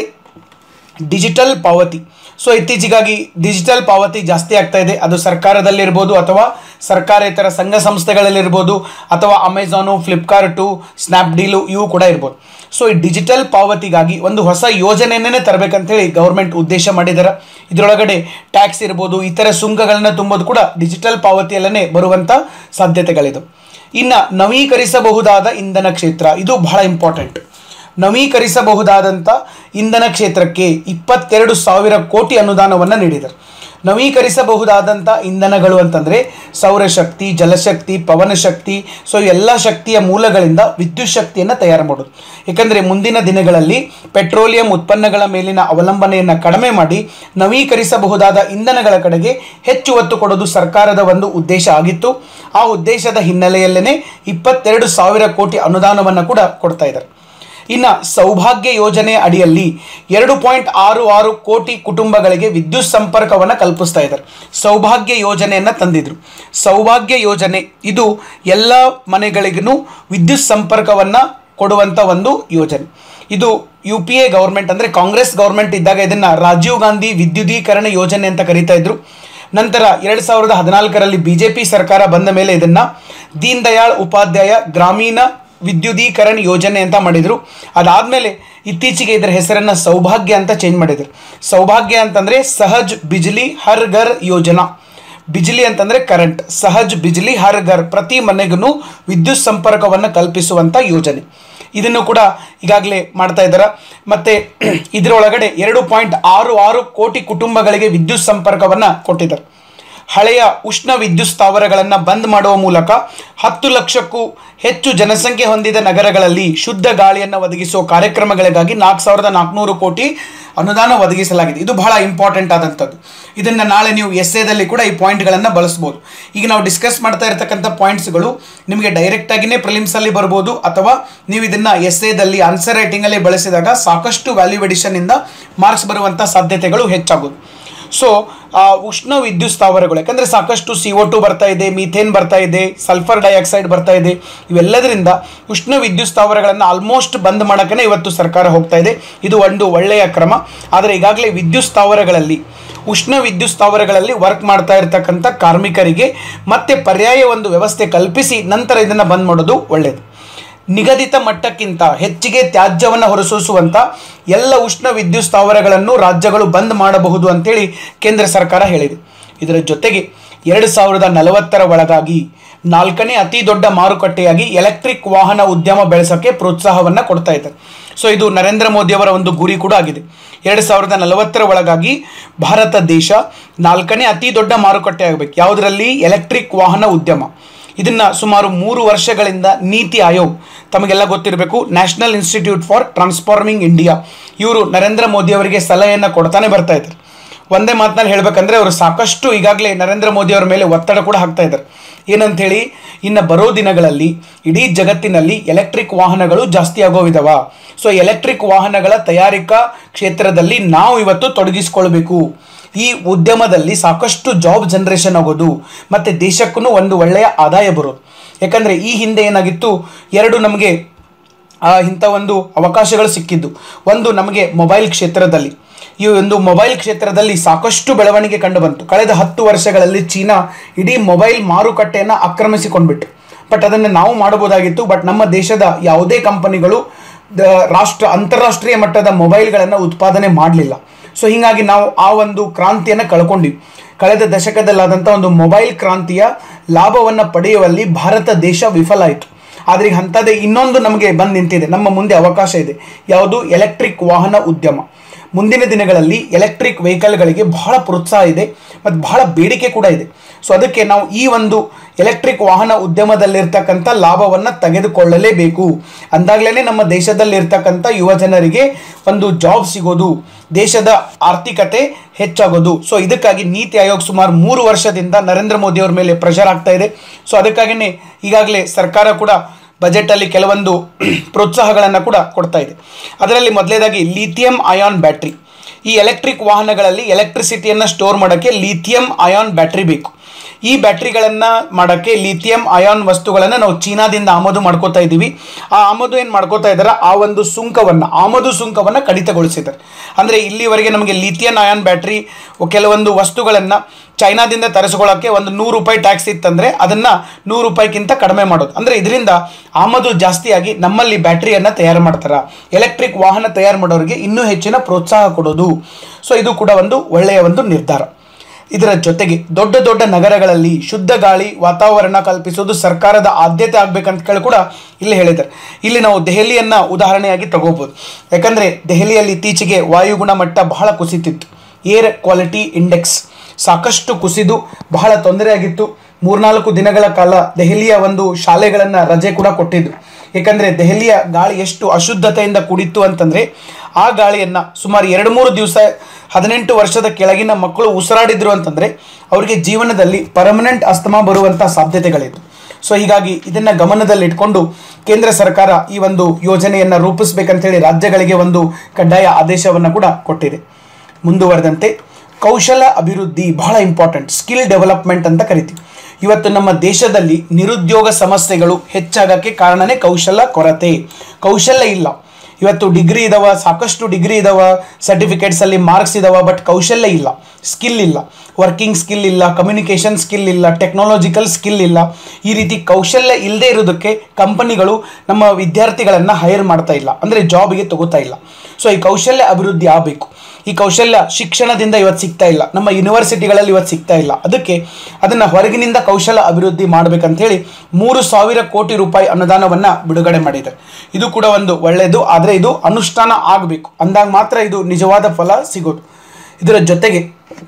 ಡಿಜಿಟಲ್ ಪಾವತಿ ಸೊ ಇತ್ತೀಚೆಗಾಗಿ ಡಿಜಿಟಲ್ ಪಾವತಿ ಜಾಸ್ತಿ ಆಗ್ತಾ ಇದೆ ಅದು ಸರ್ಕಾರದಲ್ಲಿರ್ಬೋದು ಅಥವಾ ಸರ್ಕಾರೇತರ ಸಂಘ ಸಂಸ್ಥೆಗಳಲ್ಲಿರ್ಬೋದು ಅಥವಾ ಅಮೆಝಾನು ಫ್ಲಿಪ್ಕಾರ್ಟು ಸ್ನ್ಯಾಪ್ಡೀಲು ಇವು ಕೂಡ ಇರ್ಬೋದು ಸೊ ಈ ಡಿಜಿಟಲ್ ಪಾವತಿಗಾಗಿ ಒಂದು ಹೊಸ ಯೋಜನೆಯನ್ನೇ ತರಬೇಕಂತೇಳಿ ಗೌರ್ಮೆಂಟ್ ಉದ್ದೇಶ ಮಾಡಿದ್ದಾರೆ ಇದರೊಳಗಡೆ ಟ್ಯಾಕ್ಸ್ ಇರ್ಬೋದು ಇತರ ಸುಂಕಗಳನ್ನ ತುಂಬೋದು ಕೂಡ ಡಿಜಿಟಲ್ ಪಾವತಿಯಲ್ಲೇ ಬರುವಂಥ ಸಾಧ್ಯತೆಗಳಿದು ಇನ್ನು ನವೀಕರಿಸಬಹುದಾದ ಇಂಧನ ಕ್ಷೇತ್ರ ಇದು ಬಹಳ ಇಂಪಾರ್ಟೆಂಟ್ ನವೀಕರಿಸಬಹುದಾದಂಥ ಇಂಧನ ಕ್ಷೇತ್ರಕ್ಕೆ ಇಪ್ಪತ್ತೆರಡು ಸಾವಿರ ಕೋಟಿ ಅನುದಾನವನ್ನು ನೀಡಿದರು ನವೀಕರಿಸಬಹುದಾದಂಥ ಇಂಧನಗಳು ಅಂತಂದರೆ ಸೌರಶಕ್ತಿ ಜಲಶಕ್ತಿ ಪವನಶಕ್ತಿ ಸೊ ಎಲ್ಲ ಶಕ್ತಿಯ ಮೂಲಗಳಿಂದ ವಿದ್ಯುತ್ ಶಕ್ತಿಯನ್ನು ತಯಾರು ಮಾಡೋದು ಏಕೆಂದರೆ ಮುಂದಿನ ದಿನಗಳಲ್ಲಿ ಪೆಟ್ರೋಲಿಯಂ ಉತ್ಪನ್ನಗಳ ಮೇಲಿನ ಅವಲಂಬನೆಯನ್ನು ಕಡಿಮೆ ಮಾಡಿ ನವೀಕರಿಸಬಹುದಾದ ಇಂಧನಗಳ ಕಡೆಗೆ ಹೆಚ್ಚು ಒತ್ತು ಕೊಡೋದು ಸರ್ಕಾರದ ಒಂದು ಉದ್ದೇಶ ಆಗಿತ್ತು ಆ ಉದ್ದೇಶದ ಹಿನ್ನೆಲೆಯಲ್ಲೇ ಇಪ್ಪತ್ತೆರಡು ಸಾವಿರ ಕೋಟಿ ಅನುದಾನವನ್ನು ಕೂಡ ಕೊಡ್ತಾ ಇದ್ದಾರೆ ಇನ್ನು ಸೌಭಾಗ್ಯ ಯೋಜನೆ ಅಡಿಯಲ್ಲಿ ಎರಡು ಪಾಯಿಂಟ್ ಆರು ಆರು ಕೋಟಿ ಕುಟುಂಬಗಳಿಗೆ ವಿದ್ಯುತ್ ಸಂಪರ್ಕವನ್ನು ಕಲ್ಪಿಸ್ತಾ ಇದ್ದಾರೆ ಸೌಭಾಗ್ಯ ಯೋಜನೆಯನ್ನು ತಂದಿದ್ರು ಸೌಭಾಗ್ಯ ಯೋಜನೆ ಇದು ಎಲ್ಲ ಮನೆಗಳಿಗೂ ವಿದ್ಯುತ್ ಸಂಪರ್ಕವನ್ನು ಕೊಡುವಂಥ ಒಂದು ಯೋಜನೆ ಇದು ಯು ಪಿ ಎ ಗೌರ್ಮೆಂಟ್ ಅಂದರೆ ಕಾಂಗ್ರೆಸ್ ಗೌರ್ಮೆಂಟ್ ಇದ್ದಾಗ ಇದನ್ನು ರಾಜೀವ್ ಗಾಂಧಿ ವಿದ್ಯುದೀಕರಣ ಯೋಜನೆ ಅಂತ ಕರೀತಾ ಇದ್ರು ನಂತರ ಎರಡು ಸಾವಿರದ ಹದಿನಾಲ್ಕರಲ್ಲಿ ಬಿ ಜೆ ಪಿ ಸರ್ಕಾರ ಬಂದ ಮೇಲೆ ಇದನ್ನು ದೀನ್ ದಯಾಳ್ ಉಪಾಧ್ಯಾಯ ಗ್ರಾಮೀಣ ವಿದ್ಯುದೀಕರಣ ಯೋಜನೆ ಅಂತ ಮಾಡಿದರು ಅದಾದಮೇಲೆ ಇತ್ತೀಚೆಗೆ ಇದರ ಹೆಸರನ್ನು ಸೌಭಾಗ್ಯ ಅಂತ ಚೇಂಜ್ ಮಾಡಿದರು ಸೌಭಾಗ್ಯ ಅಂತಂದರೆ ಸಹಜ್ ಬಿಜ್ಲಿ ಹರ್ ಘರ್ ಯೋಜನಾ ಬಿಜ್ಲಿ ಅಂತಂದರೆ ಕರೆಂಟ್ ಸಹಜ್ ಬಿಜ್ಲಿ ಹರ್ ಘರ್ ಪ್ರತಿ ಮನೆಗೂ ವಿದ್ಯುತ್ ಸಂಪರ್ಕವನ್ನು ಕಲ್ಪಿಸುವಂಥ ಯೋಜನೆ ಇದನ್ನು ಕೂಡ ಈಗಾಗಲೇ ಮಾಡ್ತಾ ಇದ್ದಾರೆ ಮತ್ತು ಇದರೊಳಗಡೆ ಎರಡು ಪಾಯಿಂಟ್ ಆರು ಆರು ಕೋಟಿ ಕುಟುಂಬಗಳಿಗೆ ವಿದ್ಯುತ್ ಸಂಪರ್ಕವನ್ನು ಕೊಟ್ಟಿದ್ದಾರೆ ಹಳೆಯ ಉಷ್ಣ ವಿದ್ಯುತ್ ಸ್ಥಾವರಗಳನ್ನು ಬಂದ್ ಮಾಡುವ ಮೂಲಕ ಹತ್ತು ಲಕ್ಷಕ್ಕೂ ಹೆಚ್ಚು ಜನಸಂಖ್ಯೆ ಹೊಂದಿದ ನಗರಗಳಲ್ಲಿ ಶುದ್ಧ ಗಾಳಿಯನ್ನು ಒದಗಿಸುವ ಕಾರ್ಯಕ್ರಮಗಳಿಗಾಗಿ ನಾಲ್ಕು ಸಾವಿರದ ನಾಲ್ಕುನೂರು ಕೋಟಿ ಅನುದಾನ ಒದಗಿಸಲಾಗಿದೆ ಇದು ಬಹಳ ಇಂಪಾರ್ಟೆಂಟ್ ಆದಂಥದ್ದು ಇದನ್ನು ನಾಳೆ ನೀವು ಎಸ್ ಎದಲ್ಲಿ ಕೂಡ ಈ ಪಾಯಿಂಟ್ಗಳನ್ನು ಬಳಸ್ಬೋದು ಈಗ ನಾವು ಡಿಸ್ಕಸ್ ಮಾಡ್ತಾ ಇರತಕ್ಕಂಥ ಪಾಯಿಂಟ್ಸ್ಗಳು ನಿಮಗೆ ಡೈರೆಕ್ಟಾಗಿಯೇ ಪ್ರಿಲಿಮ್ಸಲ್ಲಿ ಬರ್ಬೋದು ಅಥವಾ ನೀವು ಇದನ್ನು ಎಸ್ ಎದಲ್ಲಿ ಆನ್ಸರ್ ರೈಟಿಂಗಲ್ಲಿ ಬಳಸಿದಾಗ ಸಾಕಷ್ಟು ವ್ಯಾಲ್ಯೂ ಎಡಿಷನ್ನಿಂದ ಮಾರ್ಕ್ಸ್ ಬರುವಂಥ ಸಾಧ್ಯತೆಗಳು ಹೆಚ್ಚಾಗೋದು ಸೊ ಉಷ್ಣ ವಿದ್ಯುತ್ ಸ್ಥಾವರಗಳು ಯಾಕಂದರೆ ಸಾಕಷ್ಟು ಸಿ ಒ ಟು ಬರ್ತಾ ಇದೆ ಮೀಥೇನ್ ಬರ್ತಾ ಇದೆ ಸಲ್ಫರ್ ಡೈಆಕ್ಸೈಡ್ ಬರ್ತಾ ಇದೆ ಇವೆಲ್ಲದರಿಂದ ಉಷ್ಣ ವಿದ್ಯುತ್ ಸ್ಥಾವರಗಳನ್ನು ಆಲ್ಮೋಸ್ಟ್ ಬಂದ್ ಮಾಡೋಕ್ಕೆ ಇವತ್ತು ಸರ್ಕಾರ ಹೋಗ್ತಾ ಇದೆ ಇದು ಒಂದು ಒಳ್ಳೆಯ ಕ್ರಮ ಆದರೆ ಈಗಾಗಲೇ ವಿದ್ಯುತ್ ಸ್ಥಾವರಗಳಲ್ಲಿ ಉಷ್ಣ ವಿದ್ಯುತ್ ಸ್ಥಾವರಗಳಲ್ಲಿ ವರ್ಕ್ ಮಾಡ್ತಾ ಇರತಕ್ಕಂಥ ಕಾರ್ಮಿಕರಿಗೆ ಮತ್ತೆ ಪರ್ಯಾಯ ಒಂದು ವ್ಯವಸ್ಥೆ ಕಲ್ಪಿಸಿ ನಂತರ ಇದನ್ನು ಬಂದ್ ಮಾಡೋದು ಒಳ್ಳೆಯದು ನಿಗದಿತ ಮಟ್ಟಕ್ಕಿಂತ ಹೆಚ್ಚಿಗೆ ತ್ಯಾಜ್ಯವನ್ನು ಹೊರಸೂಸುವಂಥ ಎಲ್ಲ ಉಷ್ಣ ವಿದ್ಯುತ್ ಸ್ಥಾವರಗಳನ್ನು ರಾಜ್ಯಗಳು ಬಂದ್ ಮಾಡಬಹುದು ಅಂತೇಳಿ ಕೇಂದ್ರ ಸರ್ಕಾರ ಹೇಳಿದೆ ಇದರ ಜೊತೆಗೆ ಎರಡು ಸಾವಿರದ ನಲವತ್ತರ ಒಳಗಾಗಿ ನಾಲ್ಕನೇ ಅತಿ ದೊಡ್ಡ ಮಾರುಕಟ್ಟೆಯಾಗಿ ಎಲೆಕ್ಟ್ರಿಕ್ ವಾಹನ ಉದ್ಯಮ ಬೆಳೆಸೋಕ್ಕೆ ಪ್ರೋತ್ಸಾಹವನ್ನು ಕೊಡ್ತಾ ಇದ್ದಾರೆ ಸೊ ಇದು ನರೇಂದ್ರ ಮೋದಿಯವರ ಒಂದು ಗುರಿ ಕೂಡ ಆಗಿದೆ ಎರಡು ಸಾವಿರದ ನಲವತ್ತರ ಒಳಗಾಗಿ ಭಾರತ ದೇಶ ನಾಲ್ಕನೇ ಅತಿ ದೊಡ್ಡ ಮಾರುಕಟ್ಟೆ ಆಗಬೇಕು ಯಾವುದರಲ್ಲಿ ಎಲೆಕ್ಟ್ರಿಕ್ ವಾಹನ ಉದ್ಯಮ ಇದನ್ನು ಸುಮಾರು ಮೂರು ವರ್ಷಗಳಿಂದ ನೀತಿ ಆಯೋಗ್ ತಮಗೆಲ್ಲ ಗೊತ್ತಿರಬೇಕು national institute for transforming India ಇವರು ನರೇಂದ್ರ ಮೋದಿ ಅವರಿಗೆ ಸಲಹೆಯನ್ನು ಕೊಡ್ತಾನೆ ಬರ್ತಾ ಇದ್ದಾರೆ ಒಂದೇ ಮಾತನಲ್ಲಿ ಹೇಳಬೇಕಂದ್ರೆ ಅವರು ಸಾಕಷ್ಟು ಈಗಾಗಲೇ ನರೇಂದ್ರ ಮೋದಿ ಅವರ ಮೇಲೆ ಒತ್ತಡ ಕೂಡ ಹಾಕ್ತಾ ಇದ್ದಾರೆ ಏನಂಥೇಳಿ ಇನ್ನು ಬರೋ ದಿನಗಳಲ್ಲಿ ಇಡೀ ಜಗತ್ತಿನಲ್ಲಿ ಎಲೆಕ್ಟ್ರಿಕ್ ವಾಹನಗಳು ಜಾಸ್ತಿ ಆಗೋವಿದವ ಸೊ ಎಲೆಕ್ಟ್ರಿಕ್ ವಾಹನಗಳ ತಯಾರಿಕಾ ಕ್ಷೇತ್ರದಲ್ಲಿ ನಾವು ಇವತ್ತು ತೊಡಗಿಸ್ಕೊಳ್ಬೇಕು ಈ ಉದ್ಯಮದಲ್ಲಿ ಸಾಕಷ್ಟು ಜಾಬ್ ಜನರೇಷನ್ ಆಗೋದು ಮತ್ತು ದೇಶಕ್ಕೂ ಒಂದು ಒಳ್ಳೆಯ ಆದಾಯ ಬರೋದು ಯಾಕಂದರೆ ಈ ಹಿಂದೆ ಏನಾಗಿತ್ತು ಎರಡು ನಮಗೆ ಆ, ಇಂಥ ಒಂದು ಅವಕಾಶಗಳು ಸಿಕ್ಕಿದ್ದು ಒಂದು ನಮಗೆ ಮೊಬೈಲ್ ಕ್ಷೇತ್ರದಲ್ಲಿ ಈ ಒಂದು ಮೊಬೈಲ್ ಕ್ಷೇತ್ರದಲ್ಲಿ ಸಾಕಷ್ಟು ಬೆಳವಣಿಗೆ ಕಂಡು ಬಂತು ಕಳೆದ ಹತ್ತು ವರ್ಷಗಳಲ್ಲಿ ಚೀನಾ ಇಡೀ ಮೊಬೈಲ್ ಮಾರುಕಟ್ಟೆಯನ್ನು ಆಕ್ರಮಿಸಿಕೊಂಡ್ಬಿಟ್ಟು ಬಟ್ ಅದನ್ನು ನಾವು ಮಾಡಬಹುದಾಗಿತ್ತು ಬಟ್ ನಮ್ಮ ದೇಶದ ಯಾವುದೇ ಕಂಪನಿಗಳು ದ- ರಾಷ್ಟ್ರ ಅಂತಾರಾಷ್ಟ್ರೀಯ ಮಟ್ಟದ ಮೊಬೈಲ್ಗಳನ್ನು ಉತ್ಪಾದನೆ ಮಾಡಲಿಲ್ಲ ಸೊ ಹೀಗಾಗಿ ನಾವು ಆ ಒಂದು ಕ್ರಾಂತಿಯನ್ನು ಕಳ್ಕೊಂಡ್ವಿ ಕಳೆದ ದಶಕದಲ್ಲಾದಂಥ ಒಂದು ಮೊಬೈಲ್ ಕ್ರಾಂತಿಯ ಲಾಭವನ್ನು ಪಡೆಯುವಲ್ಲಿ ಭಾರತ ದೇಶ ವಿಫಲ ಆಯಿತು ಆದರೆ ಈಗ ಅಂಥದ್ದೇ ಇನ್ನೊಂದು ನಮಗೆ ಬಂದು ನಿಂತಿದೆ ನಮ್ಮ ಮುಂದೆ ಅವಕಾಶ ಇದೆ ಯಾವುದು ಎಲೆಕ್ಟ್ರಿಕ್ ವಾಹನ ಉದ್ಯಮ ಮುಂದಿನ ದಿನಗಳಲ್ಲಿ ಎಲೆಕ್ಟ್ರಿಕ್ ವೆಹಿಕಲ್ಗಳಿಗೆ ಬಹಳ ಪ್ರೋತ್ಸಾಹ ಇದೆ ಮತ್ತು ಬಹಳ ಬೇಡಿಕೆ ಕೂಡ ಇದೆ ಸೊ ಅದಕ್ಕೆ ನಾವು ಈ ಒಂದು ಎಲೆಕ್ಟ್ರಿಕ್ ವಾಹನ ಉದ್ಯಮದಲ್ಲಿರ್ತಕ್ಕಂಥ ಲಾಭವನ್ನು ತೆಗೆದುಕೊಳ್ಳಲೇಬೇಕು ಅಂದಾಗಲೇ ನಮ್ಮ ದೇಶದಲ್ಲಿರ್ತಕ್ಕಂಥ ಯುವ ಜನರಿಗೆ ಒಂದು ಜಾಬ್ ಸಿಗೋದು ದೇಶದ ಆರ್ಥಿಕತೆ ಹೆಚ್ಚಾಗೋದು ಸೊ ಇದಕ್ಕಾಗಿ ನೀತಿ ಆಯೋಗ್ ಸುಮಾರು ಮೂರು ವರ್ಷದಿಂದ ನರೇಂದ್ರ ಮೋದಿ ಅವರ ಮೇಲೆ ಪ್ರೆಷರ್ ಆಗ್ತಾ ಇದೆ ಸೊ ಅದಕ್ಕಾಗಿಯೇ ಈಗಾಗಲೇ ಸರ್ಕಾರ ಕೂಡ ಬಜೆಟಲ್ಲಿ ಕೆಲವೊಂದು ಪ್ರೋತ್ಸಾಹಗಳನ್ನು ಕೂಡ ಕೊಡ್ತಾ ಇದೆ ಅದರಲ್ಲಿ ಮೊದಲೇದಾಗಿ ಲಿಥಿಯಂ ಅಯಾನ್ ಬ್ಯಾಟ್ರಿ ಈ ಎಲೆಕ್ಟ್ರಿಕ್ ವಾಹನಗಳಲ್ಲಿ ಎಲೆಕ್ಟ್ರಿಸಿಟಿಯನ್ನು ಸ್ಟೋರ್ ಮಾಡೋಕ್ಕೆ ಲಿಥಿಯಂ ಅಯಾನ್ ಬ್ಯಾಟ್ರಿ ಬೇಕು ಈ ಬ್ಯಾಟ್ರಿಗಳನ್ನು ಮಾಡೋಕ್ಕೆ ಲಿಥಿಯಂ ಅಯಾನ್ ವಸ್ತುಗಳನ್ನು ನಾವು ಚೀನಾದಿಂದ ಆಮದು ಮಾಡ್ಕೋತಾ ಇದ್ದೀವಿ ಆ ಆಮದು ಏನು ಮಾಡ್ಕೋತಾ ಇದ್ದಾರೆ ಆ ಒಂದು ಸುಂಕವನ್ನು ಆಮದು ಸುಂಕವನ್ನು ಕಡಿತಗೊಳಿಸಿದ್ದಾರೆ ಅಂದರೆ ಇಲ್ಲಿವರೆಗೆ ನಮಗೆ ಲಿಥಿಯಂ ಅಯಾನ್ ಬ್ಯಾಟ್ರಿ ಕೆಲವೊಂದು ವಸ್ತುಗಳನ್ನು ಚೈನಾದಿಂದ ತರಿಸ್ಕೊಳ್ಳೋಕ್ಕೆ ಒಂದು ನೂರು ರೂಪಾಯಿ ಟ್ಯಾಕ್ಸ್ ಇತ್ತಂದರೆ ಅದನ್ನು ನೂರು ರೂಪಾಯಿಗಿಂತ ಕಡಿಮೆ ಮಾಡೋದು ಅಂದರೆ ಇದರಿಂದ ಆಮದು ಜಾಸ್ತಿಯಾಗಿ ನಮ್ಮಲ್ಲಿ ಬ್ಯಾಟ್ರಿಯನ್ನು ತಯಾರು ಮಾಡ್ತಾರೆ ಎಲೆಕ್ಟ್ರಿಕ್ ವಾಹನ ತಯಾರು ಮಾಡೋರಿಗೆ ಇನ್ನೂ ಹೆಚ್ಚಿನ ಪ್ರೋತ್ಸಾಹ ಕೊಡೋದು ಸೊ ಇದು ಕೂಡ ಒಂದು ಒಳ್ಳೆಯ ಒಂದು ನಿರ್ಧಾರ ಇದರ ಜೊತೆಗೆ ದೊಡ್ಡ ದೊಡ್ಡ ನಗರಗಳಲ್ಲಿ ಶುದ್ಧ ಗಾಳಿ ವಾತಾವರಣ ಕಲ್ಪಿಸೋದು ಸರ್ಕಾರದ ಆದ್ಯತೆ ಆಗ್ಬೇಕಂತ ಕೇಳಿ ಕೂಡ ಇಲ್ಲಿ ಹೇಳಿದ್ದಾರೆ ಇಲ್ಲಿ ನಾವು ದೆಹಲಿಯನ್ನು ಉದಾಹರಣೆಯಾಗಿ ತಗೋಬೋದು ಯಾಕಂದರೆ ದೆಹಲಿಯಲ್ಲಿ ಇತ್ತೀಚೆಗೆ ವಾಯುಗುಣ ಮಟ್ಟ ಬಹಳ ಕುಸಿತಿತ್ತು ಏರ್ ಕ್ವಾಲಿಟಿ ಇಂಡೆಕ್ಸ್ ಸಾಕಷ್ಟು ಕುಸಿದು ಬಹಳ ತೊಂದರೆಯಾಗಿತ್ತು ಮೂರ್ನಾಲ್ಕು ದಿನಗಳ ಕಾಲ ದೆಹಲಿಯ ಒಂದು ಶಾಲೆಗಳನ್ನು ರಜೆ ಕೂಡ ಕೊಟ್ಟಿದ್ದು ಏಕೆಂದರೆ ದೆಹಲಿಯ ಗಾಳಿ ಎಷ್ಟು ಅಶುದ್ಧತೆಯಿಂದ ಕೂಡಿತ್ತು ಅಂತಂದರೆ ಆ ಗಾಳಿಯನ್ನು ಸುಮಾರು ಎರಡು ಮೂರು ದಿವಸ ಹದಿನೆಂಟು ವರ್ಷದ ಕೆಳಗಿನ ಮಕ್ಕಳು ಉಸಿರಾಡಿದ್ರು ಅಂತಂದರೆ ಅವರಿಗೆ ಜೀವನದಲ್ಲಿ ಪರ್ಮನೆಂಟ್ ಅಸ್ತಮಾ ಬರುವಂಥ ಸಾಧ್ಯತೆಗಳಿತ್ತು ಸೊ ಹೀಗಾಗಿ ಇದನ್ನು ಗಮನದಲ್ಲಿಟ್ಕೊಂಡು ಕೇಂದ್ರ ಸರ್ಕಾರ ಈ ಒಂದು ಯೋಜನೆಯನ್ನು ರೂಪಿಸಬೇಕಂತೇಳಿ ರಾಜ್ಯಗಳಿಗೆ ಒಂದು ಕಡ್ಡಾಯ ಆದೇಶವನ್ನು ಕೂಡ ಕೊಟ್ಟಿದೆ ಮುಂದುವರೆದಂತೆ ಕೌಶಲ ಅಭಿವೃದ್ಧಿ ಬಹಳ ಇಂಪಾರ್ಟೆಂಟ್ ಸ್ಕಿಲ್ ಡೆವಲಪ್ಮೆಂಟ್ ಅಂತ ಕರಿತೀವಿ ಇವತ್ತು ನಮ್ಮ ದೇಶದಲ್ಲಿ ನಿರುದ್ಯೋಗ ಸಮಸ್ಯೆಗಳು ಹೆಚ್ಚಾಗಕ್ಕೆ ಕಾರಣನೇ ಕೌಶಲ ಕೊರತೆ ಕೌಶಲ್ಯ ಇಲ್ಲ ಇವತ್ತು ಡಿಗ್ರಿ ಇದಾವ ಸಾಕಷ್ಟು ಡಿಗ್ರಿ ಇದಾವ ಸರ್ಟಿಫಿಕೇಟ್ಸ್ ಅಲ್ಲಿ ಮಾರ್ಕ್ಸ್ ಇದಾವ ಬಟ್ ಕೌಶಲ್ಯ ಇಲ್ಲ ಸ್ಕಿಲ್ ಇಲ್ಲ ವರ್ಕಿಂಗ್ ಸ್ಕಿಲ್ ಇಲ್ಲ ಕಮ್ಯುನಿಕೇಷನ್ ಸ್ಕಿಲ್ ಇಲ್ಲ ಟೆಕ್ನಾಲಜಿಕಲ್ ಸ್ಕಿಲ್ ಇಲ್ಲ ಈ ರೀತಿ ಕೌಶಲ್ಯ ಇಲ್ಲದೆ ಇರೋದಕ್ಕೆ ಕಂಪನಿಗಳು ನಮ್ಮ ವಿದ್ಯಾರ್ಥಿಗಳನ್ನು ಹೈರ್ ಮಾಡ್ತಾ ಇಲ್ಲ ಅಂದರೆ ಜಾಬ್ಗೆ ತಗೋತಾ ಇಲ್ಲ ಸೊ ಈ ಕೌಶಲ್ಯ ಅಭಿವೃದ್ಧಿ ಆಗಬೇಕು ಈ ಕೌಶಲ್ಯ ಶಿಕ್ಷಣದಿಂದ ಇವತ್ತು ಸಿಗ್ತಾ ಇಲ್ಲ ನಮ್ಮ ಯೂನಿವರ್ಸಿಟಿಗಳಲ್ಲಿ ಇವತ್ತು ಸಿಗ್ತಾ ಇಲ್ಲ ಅದಕ್ಕೆ ಅದನ್ನು ಹೊರಗಿನಿಂದ ಕೌಶಲ ಅಭಿವೃದ್ಧಿ ಮಾಡಬೇಕಂತ ಹೇಳಿ ಮೂರು ಸಾವಿರ ಕೋಟಿ ರೂಪಾಯಿ ಅನುದಾನವನ್ನು ಬಿಡುಗಡೆ ಮಾಡಿದ್ದಾರೆ ಇದು ಕೂಡ ಒಂದು ಒಳ್ಳೆಯದು ಆದರೆ ಇದು ಅನುಷ್ಠಾನ ಆಗಬೇಕು ಅಂದಾಗ ಮಾತ್ರ ಇದು ನಿಜವಾದ ಫಲ ಸಿಗೋದು ಇದರ ಜೊತೆಗೆ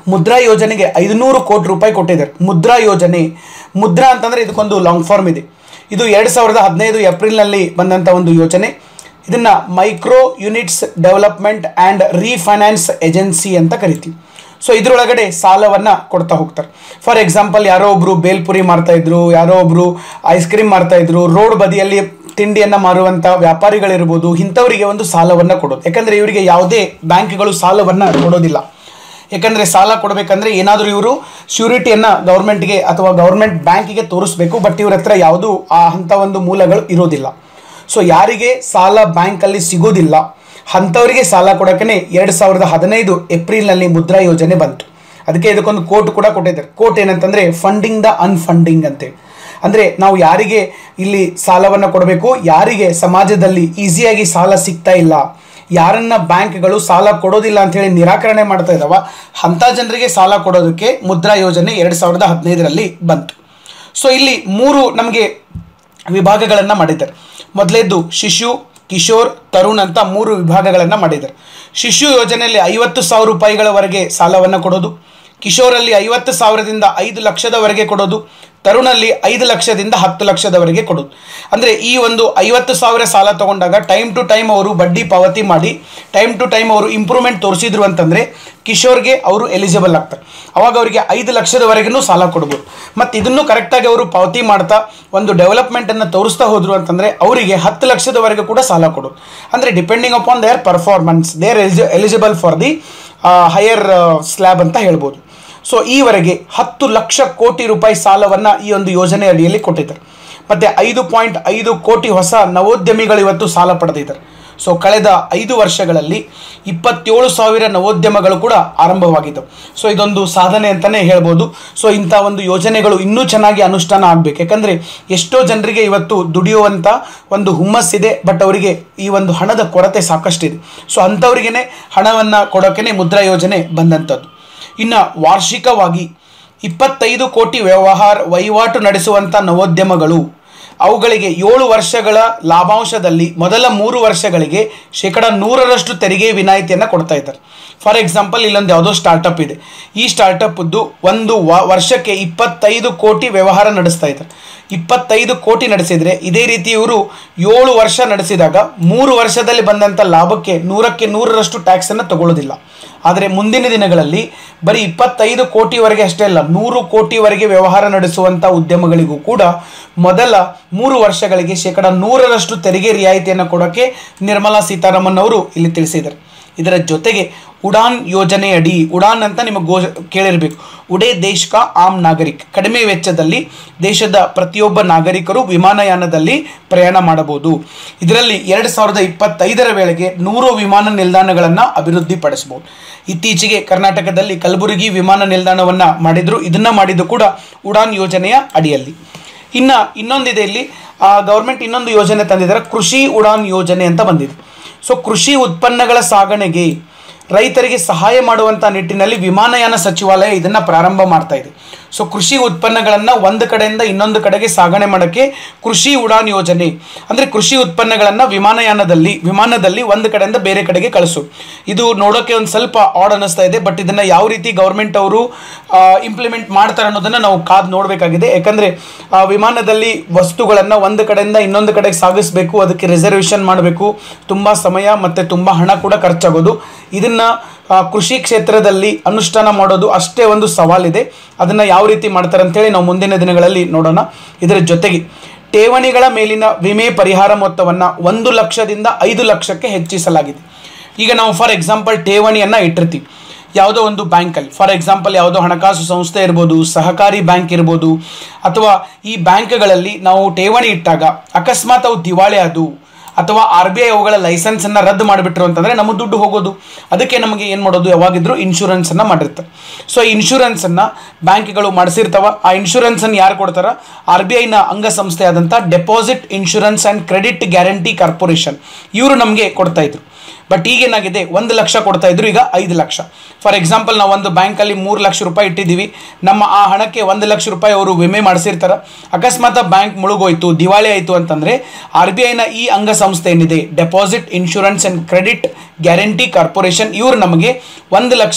ಮುದ್ರಾ ಯೋಜನೆಗೆ ಐದುನೂರು ಕೋಟಿ ರೂಪಾಯಿ ಕೊಟ್ಟಿದ್ದಾರೆ ಮುದ್ರಾ ಯೋಜನೆ ಮುದ್ರಾ ಅಂತಂದರೆ ಇದಕ್ಕೊಂದು ಲಾಂಗ್ ಫಾರ್ಮ್ ಇದೆ ಇದು ಎರಡು ಸಾವಿರದ ಹದಿನೈದು ಏಪ್ರಿಲ್ನಲ್ಲಿ ಬಂದಂಥ ಒಂದು ಯೋಜನೆ ಇದನ್ನು micro units development and refinance agency ಅಂತ ಕರಿತೀವಿ ಸೊ ಇದರೊಳಗಡೆ ಸಾಲವನ್ನು ಕೊಡ್ತಾ ಹೋಗ್ತಾರೆ ಫಾರ್ ಎಕ್ಸಾಂಪಲ್ ಯಾರೋ ಒಬ್ಬರು ಬೇಲ್ಪುರಿ ಮಾರ್ತಾ ಇದ್ರು ಯಾರೋ ಒಬ್ಬರು ಐಸ್ ಕ್ರೀಮ್ ಮಾರ್ತಾ ಇದ್ರು ರೋಡ್ ಬದಿಯಲ್ಲಿ ತಿಂಡಿಯನ್ನು ಮಾರುವಂಥ ವ್ಯಾಪಾರಿಗಳಿರ್ಬೋದು ಇಂಥವರಿಗೆ ಒಂದು ಸಾಲವನ್ನು ಕೊಡೋದು ಯಾಕಂದರೆ ಇವರಿಗೆ ಯಾವುದೇ ಬ್ಯಾಂಕ್ಗಳು ಸಾಲವನ್ನು ಕೊಡೋದಿಲ್ಲ ಯಾಕಂದರೆ ಸಾಲ ಕೊಡಬೇಕಂದ್ರೆ ಏನಾದರೂ ಇವರು ಶ್ಯೂರಿಟಿಯನ್ನು ಗೌರ್ಮೆಂಟ್ಗೆ ಅಥವಾ ಗೌರ್ಮೆಂಟ್ ಬ್ಯಾಂಕಿಗೆ ತೋರಿಸ್ಬೇಕು ಬಟ್ ಇವ್ರ ಹತ್ರ ಯಾವುದೂ ಆ ಅಂಥ ಒಂದು ಮೂಲಗಳು ಇರೋದಿಲ್ಲ ಸೊ ಯಾರಿಗೆ ಸಾಲ ಬ್ಯಾಂಕಲ್ಲಿ ಸಿಗೋದಿಲ್ಲ ಅಂಥವರಿಗೆ ಸಾಲ ಕೊಡೋಕೆ ಎರಡು ಸಾವಿರದ ಹದಿನೈದು ಏಪ್ರಿಲ್ನಲ್ಲಿ ಮುದ್ರಾ ಯೋಜನೆ ಬಂತು ಅದಕ್ಕೆ ಇದಕ್ಕೊಂದು ಕೋಟ್ ಕೂಡ ಕೊಟ್ಟಿದ್ದಾರೆ ಕೋಟ್ ಏನಂತಂದರೆ ಫಂಡಿಂಗ್ ದ ಅನ್ಫಂಡಿಂಗ್ ಅಂತೇಳಿ ಅಂದರೆ ನಾವು ಯಾರಿಗೆ ಇಲ್ಲಿ ಸಾಲವನ್ನು ಕೊಡಬೇಕು ಯಾರಿಗೆ ಸಮಾಜದಲ್ಲಿ ಈಸಿಯಾಗಿ ಸಾಲ ಸಿಗ್ತಾ ಇಲ್ಲ ಯಾರನ್ನ ಬ್ಯಾಂಕ್ಗಳು ಸಾಲ ಕೊಡೋದಿಲ್ಲ ಅಂಥೇಳಿ ನಿರಾಕರಣೆ ಮಾಡ್ತಾ ಇದ್ದಾವ ಅಂಥ ಜನರಿಗೆ ಸಾಲ ಕೊಡೋದಕ್ಕೆ ಮುದ್ರಾ ಯೋಜನೆ ಎರಡು ಸಾವಿರದ ಹದಿನೈದರಲ್ಲಿ ಬಂತು ಸೊ ಇಲ್ಲಿ ಮೂರು ನಮಗೆ ವಿಭಾಗಗಳನ್ನು ಮಾಡಿದ್ದಾರೆ ಮೊದಲೇದ್ದು ಶಿಶು ಕಿಶೋರ್ ತರುಣ್ ಅಂತ ಮೂರು ವಿಭಾಗಗಳನ್ನು ಮಾಡಿದ್ದಾರೆ ಶಿಶು ಯೋಜನೆಯಲ್ಲಿ ಐವತ್ತು ಸಾವಿರ ರೂಪಾಯಿಗಳವರೆಗೆ ಸಾಲವನ್ನು ಕೊಡೋದು ಕಿಶೋರಲ್ಲಿ ಐವತ್ತು ಸಾವಿರದಿಂದ ಐದು ಲಕ್ಷದವರೆಗೆ ಕೊಡೋದು ತರುಣಲ್ಲಿ ಐದು ಲಕ್ಷದಿಂದ ಹತ್ತು ಲಕ್ಷದವರೆಗೆ ಕೊಡೋದು ಅಂದರೆ ಈ ಒಂದು ಐವತ್ತು ಸಾವಿರ ಸಾಲ ತಗೊಂಡಾಗ ಟೈಮ್ ಟು ಟೈಮ್ ಅವರು ಬಡ್ಡಿ ಪಾವತಿ ಮಾಡಿ ಟೈಮ್ ಟು ಟೈಮ್ ಅವರು ಇಂಪ್ರೂವ್ಮೆಂಟ್ ತೋರಿಸಿದ್ರು ಅಂತಂದರೆ ಕಿಶೋರ್ಗೆ ಅವರು ಎಲಿಜಿಬಲ್ ಆಗ್ತಾರೆ ಅವಾಗ ಅವರಿಗೆ ಐದು ಲಕ್ಷದವರೆಗೂ ಸಾಲ ಕೊಡ್ಬೋದು ಮತ್ತು ಇದನ್ನು ಕರೆಕ್ಟಾಗಿ ಅವರು ಪಾವತಿ ಮಾಡ್ತಾ ಒಂದು ಡೆವಲಪ್ಮೆಂಟನ್ನು ತೋರಿಸ್ತಾ ಹೋದ್ರು ಅಂತಂದರೆ ಅವರಿಗೆ ಹತ್ತು ಲಕ್ಷದವರೆಗೆ ಕೂಡ ಸಾಲ ಕೊಡೋದು ಅಂದರೆ depending upon their performance their eli eligible for the higher slab ಅಂತ ಹೇಳ್ಬೋದು ಸೊ ಈವರೆಗೆ ಹತ್ತು ಲಕ್ಷ ಕೋಟಿ ರೂಪಾಯಿ ಸಾಲವನ್ನು ಈ ಒಂದು ಯೋಜನೆ ಅಡಿಯಲ್ಲಿ ಕೊಟ್ಟಿದ್ದಾರೆ ಮತ್ತು ಐದು ಪಾಯಿಂಟ್ ಐದು ಕೋಟಿ ಹೊಸ ನವೋದ್ಯಮಿಗಳು ಇವತ್ತು ಸಾಲ ಪಡೆದಿದ್ದಾರೆ ಸೊ ಕಳೆದ ಐದು ವರ್ಷಗಳಲ್ಲಿ ಇಪ್ಪತ್ತೇಳು ಸಾವಿರ ನವೋದ್ಯಮಗಳು ಕೂಡ ಆರಂಭವಾಗಿದ್ದವು ಸೊ ಇದೊಂದು ಸಾಧನೆ ಅಂತಲೇ ಹೇಳ್ಬೋದು ಸೊ ಇಂಥ ಒಂದು ಯೋಜನೆಗಳು ಇನ್ನೂ ಚೆನ್ನಾಗಿ ಅನುಷ್ಠಾನ ಆಗಬೇಕು ಯಾಕಂದರೆ ಎಷ್ಟೋ ಜನರಿಗೆ ಇವತ್ತು ದುಡಿಯುವಂಥ ಒಂದು ಹುಮ್ಮಸ್ಸಿದೆ ಬಟ್ ಅವರಿಗೆ ಈ ಒಂದು ಹಣದ ಕೊರತೆ ಸಾಕಷ್ಟಿದೆ ಸೊ ಅಂಥವ್ರಿಗೇ ಹಣವನ್ನು ಕೊಡೋಕೆ ಮುದ್ರಾ ಯೋಜನೆ ಬಂದಂಥದ್ದು ಇನ್ನು ವಾರ್ಷಿಕವಾಗಿ ಇಪ್ಪತ್ತೈದು ಕೋಟಿ ವ್ಯವಹಾರ ವಹಿವಾಟು ನಡೆಸುವಂಥ ನವೋದ್ಯಮಗಳು ಅವುಗಳಿಗೆ ಏಳು ವರ್ಷಗಳ ಲಾಭಾಂಶದಲ್ಲಿ ಮೊದಲ ಮೂರು ವರ್ಷಗಳಿಗೆ ಶೇಕಡ ನೂರರಷ್ಟು ತೆರಿಗೆ ವಿನಾಯಿತಿಯನ್ನು ಕೊಡ್ತಾ ಇದ್ದಾರೆ ಫಾರ್ ಎಕ್ಸಾಂಪಲ್ ಇಲ್ಲೊಂದು ಯಾವುದೋ ಸ್ಟಾರ್ಟಪ್ ಇದೆ ಈ ಸ್ಟಾರ್ಟಪ್ದು ಒಂದು ವ- ವರ್ಷಕ್ಕೆ ಇಪ್ಪತ್ತೈದು ಕೋಟಿ ವ್ಯವಹಾರ ನಡೆಸ್ತಾ ಇದ್ದಾರೆ ಇಪ್ಪತ್ತೈದು ಕೋಟಿ ನಡೆಸಿದರೆ ಇದೇ ರೀತಿ ಇವರು ಏಳು ವರ್ಷ ನಡೆಸಿದಾಗ ಮೂರು ವರ್ಷದಲ್ಲಿ ಬಂದಂಥ ಲಾಭಕ್ಕೆ ನೂರಕ್ಕೆ ನೂರರಷ್ಟು ಟ್ಯಾಕ್ಸನ್ನು ತಗೊಳ್ಳೋದಿಲ್ಲ ಆದರೆ ಮುಂದಿನ ದಿನಗಳಲ್ಲಿ ಬರೀ ಇಪ್ಪತ್ತೈದು ಕೋಟಿವರೆಗೆ ಅಷ್ಟೇ ಅಲ್ಲ ನೂರು ಕೋಟಿವರೆಗೆ ವ್ಯವಹಾರ ನಡೆಸುವಂಥ ಉದ್ಯಮಗಳಿಗೂ ಕೂಡ ಮೊದಲ ಮೂರು ವರ್ಷಗಳಿಗೆ ಶೇಕಡ ನೂರರಷ್ಟು ತೆರಿಗೆ ರಿಯಾಯಿತಿಯನ್ನು ಕೊಡೋಕ್ಕೆ ನಿರ್ಮಲಾ ಸೀತಾರಾಮನ್ ಅವರು ಇಲ್ಲಿ ತಿಳಿಸಿದ್ದಾರೆ ಇದರ ಜೊತೆಗೆ ಉಡಾನ್ ಯೋಜನೆಯಡಿ ಉಡಾನ್ ಅಂತ ನಿಮಗೆ ಗೋ ಕೇಳಿರಬೇಕು ಉಡೇ ದೇಶ್ ಕಾ ಆಮ್ ನಾಗರಿಕ್ ಕಡಿಮೆ ವೆಚ್ಚದಲ್ಲಿ ದೇಶದ ಪ್ರತಿಯೊಬ್ಬ ನಾಗರಿಕರು ವಿಮಾನಯಾನದಲ್ಲಿ ಪ್ರಯಾಣ ಮಾಡಬಹುದು ಇದರಲ್ಲಿ ಎರಡು ಸಾವಿರದ ಇಪ್ಪತ್ತೈದರ ವೇಳೆಗೆ ನೂರು ವಿಮಾನ ನಿಲ್ದಾಣಗಳನ್ನು ಅಭಿವೃದ್ಧಿಪಡಿಸಬಹುದು ಇತ್ತೀಚೆಗೆ ಕರ್ನಾಟಕದಲ್ಲಿ ಕಲಬುರಗಿ ವಿಮಾನ ನಿಲ್ದಾಣವನ್ನು ಮಾಡಿದ್ರು ಇದನ್ನು ಮಾಡಿದ್ದು ಕೂಡ ಉಡಾನ್ ಯೋಜನೆಯ ಅಡಿಯಲ್ಲಿ ಇನ್ನು ಇನ್ನೊಂದಿದೆ ಇಲ್ಲಿ ಗೌರ್ಮೆಂಟ್ ಇನ್ನೊಂದು ಯೋಜನೆ ತಂದಿದ್ದಾರೆ ಕೃಷಿ ಉಡಾನ್ ಯೋಜನೆ ಅಂತ ಬಂದಿದೆ ಸೊ ಕೃಷಿ ಉತ್ಪನ್ನಗಳ ಸಾಗಣೆಗೆ ರೈತರಿಗೆ ಸಹಾಯ ಮಾಡುವಂಥ ನಿಟ್ಟಿನಲ್ಲಿ ವಿಮಾನಯಾನ ಸಚಿವಾಲಯ ಇದನ್ನು ಪ್ರಾರಂಭ ಮಾಡ್ತಾ ಇದೆ ಸೊ ಕೃಷಿ ಉತ್ಪನ್ನಗಳನ್ನು ಒಂದು ಕಡೆಯಿಂದ ಇನ್ನೊಂದು ಕಡೆಗೆ ಸಾಗಣೆ ಮಾಡೋಕ್ಕೆ ಕೃಷಿ ಉಡಾನ್ ಯೋಜನೆ ಅಂದರೆ ಕೃಷಿ ಉತ್ಪನ್ನಗಳನ್ನು ವಿಮಾನಯಾನದಲ್ಲಿ ವಿಮಾನದಲ್ಲಿ ಒಂದು ಕಡೆಯಿಂದ ಬೇರೆ ಕಡೆಗೆ ಕಳಿಸು ಇದು ನೋಡೋಕ್ಕೆ ಒಂದು ಸ್ವಲ್ಪ ಆಡ್ ಅನ್ನಿಸ್ತಾ ಇದೆ ಬಟ್ ಇದನ್ನು ಯಾವ ರೀತಿ ಗೌರ್ಮೆಂಟ್ ಅವರು ಇಂಪ್ಲಿಮೆಂಟ್ ಮಾಡ್ತಾರೆ ಅನ್ನೋದನ್ನು ನಾವು ಕಾದು ನೋಡಬೇಕಾಗಿದೆ ಯಾಕಂದರೆ ವಿಮಾನದಲ್ಲಿ ವಸ್ತುಗಳನ್ನು ಒಂದು ಕಡೆಯಿಂದ ಇನ್ನೊಂದು ಕಡೆಗೆ ಸಾಗಿಸಬೇಕು ಅದಕ್ಕೆ ರಿಸರ್ವೇಷನ್ ಮಾಡಬೇಕು ತುಂಬ ಸಮಯ ಮತ್ತು ತುಂಬ ಹಣ ಕೂಡ ಖರ್ಚಾಗೋದು ಇದನ್ನು ಕೃಷಿ ಕ್ಷೇತ್ರದಲ್ಲಿ ಅನುಷ್ಠಾನ ಮಾಡೋದು ಅಷ್ಟೇ ಒಂದು ಸವಾಲಿದೆ ಅದನ್ನು ಯಾವ ರೀತಿ ಮಾಡ್ತಾರೆ ಅಂತೇಳಿ ನಾವು ಮುಂದಿನ ದಿನಗಳಲ್ಲಿ ನೋಡೋಣ ಇದರ ಜೊತೆಗೆ ಠೇವಣಿಗಳ ಮೇಲಿನ ವಿಮೆ ಪರಿಹಾರ ಮೊತ್ತವನ್ನು ಒಂದು ಲಕ್ಷದಿಂದ ಐದು ಲಕ್ಷಕ್ಕೆ ಹೆಚ್ಚಿಸಲಾಗಿದೆ ಈಗ ನಾವು ಫಾರ್ ಎಕ್ಸಾಂಪಲ್ ಠೇವಣಿಯನ್ನು ಇಟ್ಟಿರ್ತೀವಿ ಯಾವುದೋ ಒಂದು ಬ್ಯಾಂಕಲ್ಲಿ ಫಾರ್ ಎಕ್ಸಾಂಪಲ್ ಯಾವುದೋ ಹಣಕಾಸು ಸಂಸ್ಥೆ ಇರ್ಬೋದು ಸಹಕಾರಿ ಬ್ಯಾಂಕ್ ಇರ್ಬೋದು ಅಥವಾ ಈ ಬ್ಯಾಂಕ್ಗಳಲ್ಲಿ ನಾವು ಠೇವಣಿ ಇಟ್ಟಾಗ ಅಕಸ್ಮಾತ್ ಅವು ದಿವಾಳಿ ಅದು ಅಥವಾ ಆರ್ ಬಿ ಐ ಅವುಗಳ ಲೈಸೆನ್ಸನ್ನು ರದ್ದು ಮಾಡಿಬಿಟ್ರು ಅಂತಂದರೆ ನಮ್ಮ ದುಡ್ಡು ಹೋಗೋದು ಅದಕ್ಕೆ ನಮಗೆ ಏನು ಮಾಡೋದು ಯಾವಾಗಿದ್ರೂ ಇನ್ಶೂರೆನ್ಸನ್ನು ಮಾಡಿರ್ತಾರೆ ಸೊ ಈ ಇನ್ಶೂರೆನ್ಸನ್ನು ಬ್ಯಾಂಕ್ಗಳು ಮಾಡಿಸಿರ್ತಾವ ಆ ಇನ್ಶೂರೆನ್ಸನ್ನು ಯಾರು ಕೊಡ್ತಾರ ಆರ್ ಬಿ ಐನ ಅಂಗಸಂಸ್ಥೆ ಆದಂಥ deposit insurance and credit guarantee corporation ಇವರು ನಮಗೆ ಕೊಡ್ತಾ ಇದ್ರು ಬಟ್ ಈಗೇನಾಗಿದೆ ಒಂದು ಲಕ್ಷ ಕೊಡ್ತಾ ಇದ್ರು ಈಗ ಐದು ಲಕ್ಷ ಫಾರ್ ಎಕ್ಸಾಂಪಲ್ ನಾವು ಒಂದು ಬ್ಯಾಂಕಲ್ಲಿ ಮೂರು ಲಕ್ಷ ರೂಪಾಯಿ ಇಟ್ಟಿದ್ದೀವಿ ನಮ್ಮ ಆ ಹಣಕ್ಕೆ ಒಂದು ಲಕ್ಷ ರೂಪಾಯಿ ಅವರು ವಿಮೆ ಮಾಡಿಸಿರ್ತಾರೆ ಅಕಸ್ಮಾತ್ ಬ್ಯಾಂಕ್ ಮುಳುಗೋಯ್ತು ದಿವಾಳಿ ಆಯಿತು ಅಂತಂದರೆ ಆರ್ ಬಿ ಐನ ಈ ಅಂಗಸಂಸ್ಥೆ ಏನಿದೆ deposit insurance and credit guarantee corporation ಇವರು ನಮಗೆ ಒಂದು ಲಕ್ಷ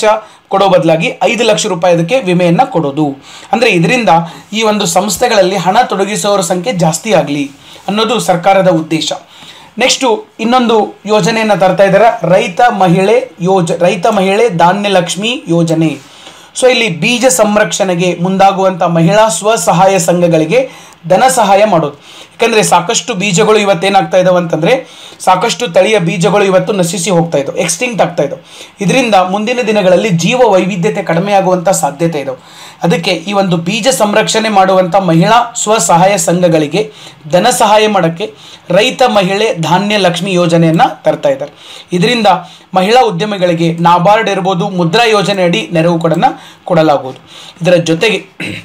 ಕೊಡೋ ಬದಲಾಗಿ ಐದು ಲಕ್ಷ ರೂಪಾಯಿ ಅದಕ್ಕೆ ವಿಮೆಯನ್ನು ಕೊಡೋದು ಅಂದರೆ ಇದರಿಂದ ಈ ಒಂದು ಸಂಸ್ಥೆಗಳಲ್ಲಿ ಹಣ ತೊಡಗಿಸುವವರ ಸಂಖ್ಯೆ ಜಾಸ್ತಿ ಆಗಲಿ ಅನ್ನೋದು ಸರ್ಕಾರದ ಉದ್ದೇಶ ನೆಕ್ಸ್ಟು ಇನ್ನೊಂದು ಯೋಜನೆಯನ್ನು ತರ್ತಾ ಇದ್ದಾರೆ ರೈತ ಮಹಿಳೆ ಯೋಜ ರೈತ ಮಹಿಳೆ ಧಾನ್ಯ ಲಕ್ಷ್ಮಿ ಯೋಜನೆ ಸೊ ಇಲ್ಲಿ ಬೀಜ ಸಂರಕ್ಷಣೆಗೆ ಮುಂದಾಗುವಂಥ ಮಹಿಳಾ ಸ್ವಸಹಾಯ ಸಂಘಗಳಿಗೆ ಧನ ಸಹಾಯ ಮಾಡೋದು ಯಾಕಂದರೆ ಸಾಕಷ್ಟು ಬೀಜಗಳು ಇವತ್ತೇನಾಗ್ತಾ ಇದಾವೆ ಅಂತಂದರೆ ಸಾಕಷ್ಟು ತಳಿಯ ಬೀಜಗಳು ಇವತ್ತು ನಶಿಸಿ ಹೋಗ್ತಾ ಇದ್ದಾವೆ ಎಕ್ಸ್ಟಿಂಕ್ಟ್ ಆಗ್ತಾ ಇದ್ದಾವೆ ಇದರಿಂದ ಮುಂದಿನ ದಿನಗಳಲ್ಲಿ ಜೀವ ವೈವಿಧ್ಯತೆ ಕಡಿಮೆ ಆಗುವಂಥ ಸಾಧ್ಯತೆ ಇದಾವೆ ಅದಕ್ಕೆ ಈ ಒಂದು ಬೀಜ ಸಂರಕ್ಷಣೆ ಮಾಡುವಂಥ ಮಹಿಳಾ ಸ್ವಸಹಾಯ ಸಂಘಗಳಿಗೆ ಧನ ಸಹಾಯ ಮಾಡೋಕ್ಕೆ ರೈತ ಮಹಿಳೆ ಧಾನ್ಯ ಲಕ್ಷ್ಮಿ ಯೋಜನೆಯನ್ನು ತರ್ತಾ ಇದ್ದಾರೆ ಇದರಿಂದ ಮಹಿಳಾ ಉದ್ಯಮಿಗಳಿಗೆ ನಾಬಾರ್ಡ್ ಇರ್ಬೋದು ಮುದ್ರಾ ಯೋಜನೆ ಅಡಿ ನೆರವು ಕೂಡ ಕೊಡಲಾಗುವುದು ಇದರ ಜೊತೆಗೆ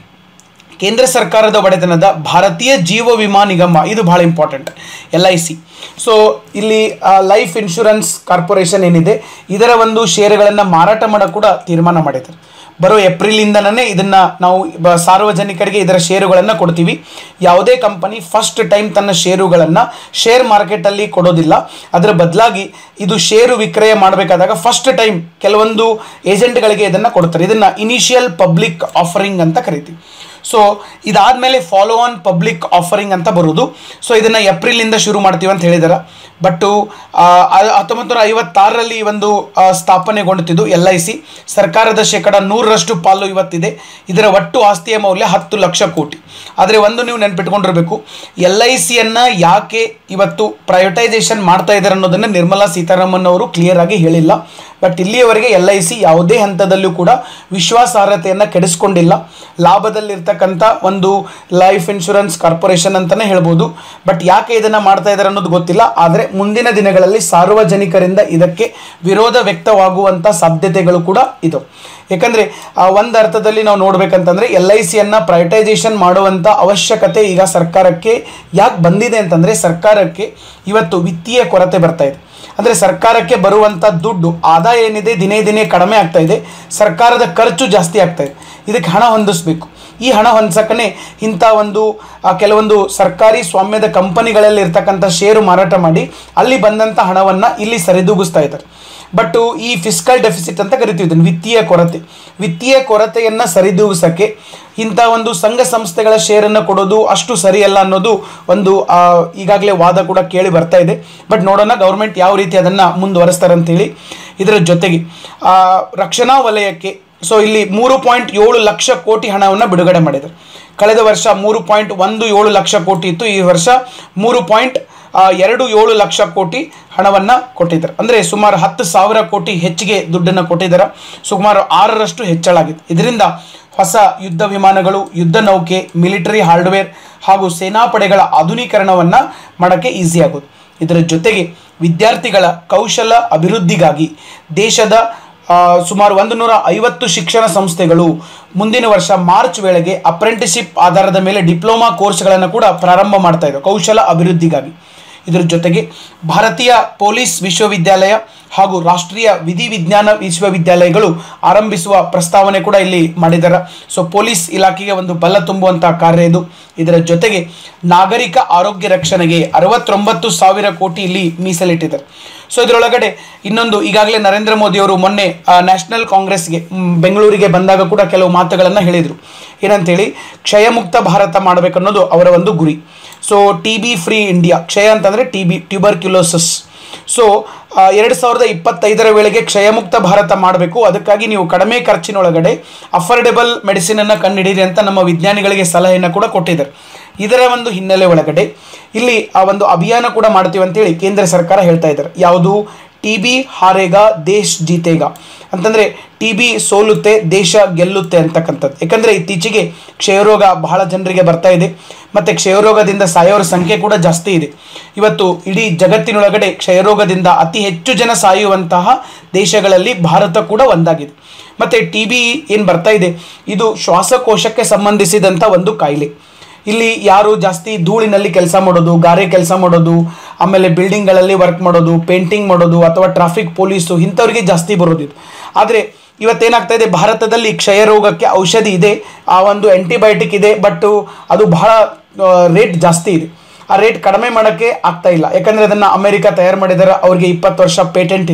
ಕೇಂದ್ರ ಸರ್ಕಾರದ ಒಡೆತನದ ಭಾರತೀಯ ಜೀವ ವಿಮಾ ನಿಗಮ ಇದು ಬಹಳ important L I C so ಇಲ್ಲಿ ಲೈಫ್ ಇನ್ಶೂರೆನ್ಸ್ ಕಾರ್ಪೊರೇಷನ್ ಏನಿದೆ ಇದರ ಒಂದು ಷೇರುಗಳನ್ನು ಮಾರಾಟ ಮಾಡೋಕೆ ಕೂಡ ತೀರ್ಮಾನ ಮಾಡಿದ್ದಾರೆ ಬರೋ ಏಪ್ರಿಲಿಂದನೇ ಇದನ್ನು ನಾವು ಬ ಸಾರ್ವಜನಿಕರಿಗೆ ಇದರ ಷೇರುಗಳನ್ನು ಕೊಡ್ತೀವಿ ಯಾವುದೇ ಕಂಪನಿ ಫಸ್ಟ್ ಟೈಮ್ ತನ್ನ ಷೇರುಗಳನ್ನು ಶೇರ್ ಮಾರ್ಕೆಟಲ್ಲಿ ಕೊಡೋದಿಲ್ಲ ಅದರ ಬದಲಾಗಿ ಇದು ಷೇರು ವಿಕ್ರಯ ಮಾಡಬೇಕಾದಾಗ ಫಸ್ಟ್ ಟೈಮ್ ಕೆಲವೊಂದು ಏಜೆಂಟ್ಗಳಿಗೆ ಇದನ್ನು ಕೊಡ್ತಾರೆ ಇದನ್ನು ಇನಿಷಿಯಲ್ ಪಬ್ಲಿಕ್ ಆಫರಿಂಗ್ ಅಂತ ಕರಿತೀವಿ ಸೊ ಇದಾದಮೇಲೆ ಫಾಲೋ ಆನ್ ಪಬ್ಲಿಕ್ ಆಫರಿಂಗ್ ಅಂತ ಬರೋದು ಸೊ ಇದನ್ನು ಏಪ್ರಿಲಿಂದ ಶುರು ಮಾಡ್ತೀವಿ ಅಂತ ಹೇಳಿದಾರೆ ಬಟ್ಟು ಹತ್ತೊಂಬತ್ತು ನೂರ ಐವತ್ತಾರರಲ್ಲಿ ಈ ಒಂದು ಆ, ಸ್ಥಾಪನೆಗೊಂಡಿದ್ದು ಎಲ್ ಐ ಸಿ ಸರ್ಕಾರದ ಶೇಕಡ ನೂರರಷ್ಟು ಪಾಲು ಇವತ್ತಿದೆ ಇದರ ಒಟ್ಟು ಆಸ್ತಿಯ ಮೌಲ್ಯ ಹತ್ತು ಲಕ್ಷ ಕೋಟಿ ಆದರೆ ಒಂದು ನೀವು ನೆನ್ಪಿಟ್ಕೊಂಡಿರಬೇಕು ಎಲ್ ಐ ಸಿಯನ್ನು ಯಾಕೆ ಇವತ್ತು ಪ್ರೈವೇಟೈಸೇಷನ್ ಮಾಡ್ತಾ ಇದ್ದಾರೆ ಅನ್ನೋದನ್ನು ನಿರ್ಮಲಾ ಸೀತಾರಾಮನ್ ಅವರು ಕ್ಲಿಯರ್ ಆಗಿ ಹೇಳಿಲ್ಲ ಬಟ್ ಇಲ್ಲಿಯವರೆಗೆ ಎಲ್ ಐ ಸಿ ಯಾವುದೇ ಹಂತದಲ್ಲೂ ಕೂಡ ವಿಶ್ವಾಸಾರ್ಹತೆಯನ್ನು ಕೆಡಿಸ್ಕೊಂಡಿಲ್ಲ ಲಾಭದಲ್ಲಿರ್ತಕ್ಕಂಥ ಒಂದು ಲೈಫ್ ಇನ್ಶೂರೆನ್ಸ್ ಕಾರ್ಪೊರೇಷನ್ ಅಂತಲೇ ಹೇಳ್ಬೋದು ಬಟ್ ಯಾಕೆ ಇದನ್ನು ಮಾಡ್ತಾ ಇದ್ದಾರೆ ಅನ್ನೋದು ಗೊತ್ತಿಲ್ಲ ಆದರೆ ಮುಂದಿನ ದಿನಗಳಲ್ಲಿ ಸಾರ್ವಜನಿಕರಿಂದ ಇದಕ್ಕೆ ವಿರೋಧ ವ್ಯಕ್ತವಾಗುವಂಥ ಸಾಧ್ಯತೆಗಳು ಕೂಡ ಇದು ಯಾಕಂದರೆ ಒಂದು ಅರ್ಥದಲ್ಲಿ ನಾವು ನೋಡ್ಬೇಕಂತಂದರೆ ಎಲ್ ಐ ಸಿಯನ್ನು ಪ್ರೈವೇಟೈಸೇಷನ್ ಮಾಡುವಂಥ ಅವಶ್ಯಕತೆ ಈಗ ಸರ್ಕಾರಕ್ಕೆ ಯಾಕೆ ಬಂದಿದೆ ಅಂತಂದರೆ ಸರ್ಕಾರಕ್ಕೆ ಇವತ್ತು ವಿತ್ತೀಯ ಕೊರತೆ ಬರ್ತಾ ಇದೆ ಅಂದರೆ ಸರ್ಕಾರಕ್ಕೆ ಬರುವಂಥ ದುಡ್ಡು ಆದಾಯ ಏನಿದೆ ದಿನೇ ದಿನೇ ಕಡಿಮೆ ಆಗ್ತಾ ಇದೆ ಸರ್ಕಾರದ ಖರ್ಚು ಜಾಸ್ತಿ ಆಗ್ತಾ ಇದೆ ಇದಕ್ಕೆ ಹಣ ಹೊಂದಿಸ್ಬೇಕು ಈ ಹಣ ಹೊಂದಿಸಕ್ಕನೆ ಇಂಥ ಒಂದು ಆ, ಕೆಲವೊಂದು ಸರ್ಕಾರಿ ಸ್ವಾಮ್ಯದ ಕಂಪನಿಗಳಲ್ಲಿ ಇರ್ತಕ್ಕಂಥ ಷೇರು ಮಾರಾಟ ಮಾಡಿ ಅಲ್ಲಿ ಬಂದಂಥ ಹಣವನ್ನು ಇಲ್ಲಿ ಸರಿದೂಗಿಸ್ತಾ ಇದ್ದಾರೆ ಬಟ್ ಈ ಫಿಸ್ಕಲ್ ಡೆಫಿಸಿಟ್ ಅಂತ ಕರಿತೀವಿ ಇದನ್ನು ವಿತ್ತೀಯ ಕೊರತೆ ವಿತ್ತೀಯ ಕೊರತೆಯನ್ನು ಸರಿದೂಗಿಸೋಕ್ಕೆ ಇಂಥ ಒಂದು ಸಂಘ ಸಂಸ್ಥೆಗಳ ಶೇರನ್ನು ಕೊಡೋದು ಅಷ್ಟು ಸರಿಯಲ್ಲ ಅನ್ನೋದು ಒಂದು ಆ, ಈಗಾಗಲೇ ವಾದ ಕೂಡ ಕೇಳಿ ಬರ್ತಾ ಇದೆ ಬಟ್ ನೋಡೋಣ ಗೌರ್ಮೆಂಟ್ ಯಾವ ರೀತಿ ಅದನ್ನು ಮುಂದುವರಿಸ್ತಾರೆ ಅಂತೇಳಿ ಇದರ ಜೊತೆಗೆ ಆ, ರಕ್ಷಣಾ ವಲಯಕ್ಕೆ ಸೊ ಇಲ್ಲಿ ಮೂರು ಪಾಯಿಂಟ್ ಏಳು ಲಕ್ಷ ಕೋಟಿ ಹಣವನ್ನು ಬಿಡುಗಡೆ ಮಾಡಿದ್ದಾರೆ ಕಳೆದ ವರ್ಷ ಮೂರು ಪಾಯಿಂಟ್ ಒಂದು ಏಳು ಲಕ್ಷ ಕೋಟಿ ಇತ್ತು ಈ ವರ್ಷ ಮೂರು ಪಾಯಿಂಟ್ ಎರಡು ಏಳು ಲಕ್ಷ ಕೋಟಿ ಹಣವನ್ನು ಕೊಟ್ಟಿದ್ದಾರೆ ಅಂದರೆ ಸುಮಾರು ಹತ್ತು ಸಾವಿರ ಕೋಟಿ ಹೆಚ್ಚಿಗೆ ದುಡ್ಡನ್ನು ಕೊಟ್ಟಿದ್ದಾರೆ ಸುಮಾರು ಆರರಷ್ಟು ಹೆಚ್ಚಳ ಆಗಿದೆ ಇದರಿಂದ ಹೊಸ ಯುದ್ಧ ವಿಮಾನಗಳು ಯುದ್ಧ ನೌಕೆ ಮಿಲಿಟರಿ ಹಾರ್ಡ್ವೇರ್ ಹಾಗೂ ಸೇನಾಪಡೆಗಳ ಆಧುನೀಕರಣವನ್ನು ಮಾಡೋಕ್ಕೆ ಈಸಿ ಆಗೋದು ಇದರ ಜೊತೆಗೆ ವಿದ್ಯಾರ್ಥಿಗಳ ಕೌಶಲ ಅಭಿವೃದ್ಧಿಗಾಗಿ ದೇಶದ ಆ, ಸುಮಾರು ಒಂದು ನೂರ ಐವತ್ತು ಶಿಕ್ಷಣ ಸಂಸ್ಥೆಗಳು ಮುಂದಿನ ವರ್ಷ ಮಾರ್ಚ್ ವೇಳೆಗೆ ಅಪ್ರೆಂಟಿಸ್ಶಿಪ್ ಆಧಾರದ ಮೇಲೆ ಡಿಪ್ಲೊಮಾ ಕೋರ್ಸ್ಗಳನ್ನು ಕೂಡ ಪ್ರಾರಂಭ ಮಾಡ್ತಾ ಇದ್ದಾರೆ ಕೌಶಲ ಅಭಿವೃದ್ಧಿಗಾಗಿ ಇದರ ಜೊತೆಗೆ ಭಾರತೀಯ ಪೊಲೀಸ್ ವಿಶ್ವವಿದ್ಯಾಲಯ ಹಾಗೂ ರಾಷ್ಟ್ರೀಯ ವಿಧಿ ವಿಜ್ಞಾನ ವಿಶ್ವವಿದ್ಯಾಲಯಗಳು ಆರಂಭಿಸುವ ಪ್ರಸ್ತಾವನೆ ಕೂಡ ಇಲ್ಲಿ ಮಾಡಿದ್ದಾರೆ ಸೊ ಪೊಲೀಸ್ ಇಲಾಖೆಗೆ ಒಂದು ಬಲ ತುಂಬುವಂಥ ಕಾರ್ಯ ಇದು ಇದರ ಜೊತೆಗೆ ನಾಗರಿಕ ಆರೋಗ್ಯ ರಕ್ಷಣೆಗೆ ಅರವತ್ತೊಂಬತ್ತು ಸಾವಿರ ಕೋಟಿ ಇಲ್ಲಿ ಮೀಸಲಿಟ್ಟಿದ್ದಾರೆ ಸೊ ಇದರೊಳಗಡೆ ಇನ್ನೊಂದು ಈಗಾಗಲೇ ನರೇಂದ್ರ ಮೋದಿ ಅವರು ಮೊನ್ನೆ ನ್ಯಾಷನಲ್ ಕಾಂಗ್ರೆಸ್ಗೆ ಮ್, ಬೆಂಗಳೂರಿಗೆ ಬಂದಾಗ ಕೂಡ ಕೆಲವು ಮಾತುಗಳನ್ನು ಹೇಳಿದರು ಏನಂತೇಳಿ ಕ್ಷಯಮುಕ್ತ ಭಾರತ ಮಾಡಬೇಕನ್ನೋದು ಅವರ ಒಂದು ಗುರಿ so T B free India ಕ್ಷಯ ಅಂತಂದರೆ ಟಿ ಬಿ ಟ್ಯೂಬರ್ಕ್ಯುಲೋಸಿಸ್ ಸೊ ಎರಡು ಸಾವಿರದ ಇಪ್ಪತ್ತೈದರ ವೇಳೆಗೆ ಕ್ಷಯಮುಕ್ತ ಭಾರತ ಮಾಡಬೇಕು ಅದಕ್ಕಾಗಿ ನೀವು ಕಡಿಮೆ ಖರ್ಚಿನೊಳಗಡೆ ಅಫೋರ್ಡೆಬಲ್ ಮೆಡಿಸಿನನ್ನು ಕಂಡುಹಿಡಿಯಿರಿ ಅಂತ ನಮ್ಮ ವಿಜ್ಞಾನಿಗಳಿಗೆ ಸಲಹೆಯನ್ನು ಕೂಡ ಕೊಟ್ಟಿದ್ದಾರೆ ಇದರ ಒಂದು ಹಿನ್ನೆಲೆ ಒಳಗಡೆ ಇಲ್ಲಿ ಆ ಒಂದು ಅಭಿಯಾನ ಕೂಡ ಮಾಡ್ತೀವಿ ಅಂತೇಳಿ ಕೇಂದ್ರ ಸರ್ಕಾರ ಹೇಳ್ತಾ ಇದ್ದಾರೆ ಯಾವುದು ಟಿ ಬಿ ಹಾರೇಗ ದೇಶ್ ಜೀತೇಗ ಅಂತಂದರೆ ಟಿ ಬಿ ಸೋಲುತ್ತೆ ದೇಶ ಗೆಲ್ಲುತ್ತೆ ಅಂತಕ್ಕಂಥದ್ದು ಯಾಕಂದರೆ ಇತ್ತೀಚೆಗೆ ಕ್ಷಯರೋಗ ಬಹಳ ಜನರಿಗೆ ಬರ್ತಾ ಇದೆ ಮತ್ತು ಕ್ಷಯರೋಗದಿಂದ ಸಾಯೋರ ಸಂಖ್ಯೆ ಕೂಡ ಜಾಸ್ತಿ ಇದೆ ಇವತ್ತು ಇಡೀ ಜಗತ್ತಿನೊಳಗಡೆ ಕ್ಷಯರೋಗದಿಂದ ಅತಿ ಹೆಚ್ಚು ಜನ ಸಾಯುವಂತಹ ದೇಶಗಳಲ್ಲಿ ಭಾರತ ಕೂಡ ಒಂದಾಗಿದೆ ಮತ್ತು ಟಿ ಬಿ ಏನು ಬರ್ತಾ ಇದೆ ಇದು ಶ್ವಾಸಕೋಶಕ್ಕೆ ಸಂಬಂಧಿಸಿದಂಥ ಒಂದು ಕಾಯಿಲೆ ಇಲ್ಲಿ ಯಾರು ಜಾಸ್ತಿ ಧೂಳಿನಲ್ಲಿ ಕೆಲಸ ಮಾಡೋದು ಗಾರೆ ಕೆಲಸ ಮಾಡೋದು ಆಮೇಲೆ ಬಿಲ್ಡಿಂಗ್ಗಳಲ್ಲಿ ವರ್ಕ್ ಮಾಡೋದು ಪೇಂಟಿಂಗ್ ಮಾಡೋದು ಅಥವಾ ಟ್ರಾಫಿಕ್ ಪೊಲೀಸು ಇಂಥವ್ರಿಗೆ ಜಾಸ್ತಿ ಬರೋದು ಇದು ಆದರೆ ಇವತ್ತೇನಾಗ್ತಾ ಇದೆ ಭಾರತದಲ್ಲಿ ಕ್ಷಯ ರೋಗಕ್ಕೆ ಔಷಧಿ ಇದೆ ಆ ಒಂದು ಆ್ಯಂಟಿಬಯೋಟಿಕ್ ಇದೆ ಬಟ್ ಅದು ಬಹಳ ರೇಟ್ ಜಾಸ್ತಿ ಇದೆ ಆ ರೇಟ್ ಕಡಿಮೆ ಮಾಡೋಕ್ಕೆ ಆಗ್ತಾ ಇಲ್ಲ ಯಾಕಂದರೆ ಅದನ್ನು ಅಮೆರಿಕ ತಯಾರು ಮಾಡಿದ್ದಾರೆ ಅವ್ರಿಗೆ ಇಪ್ಪತ್ತು ವರ್ಷ ಪೇಟೆಂಟ್ ಇದೆ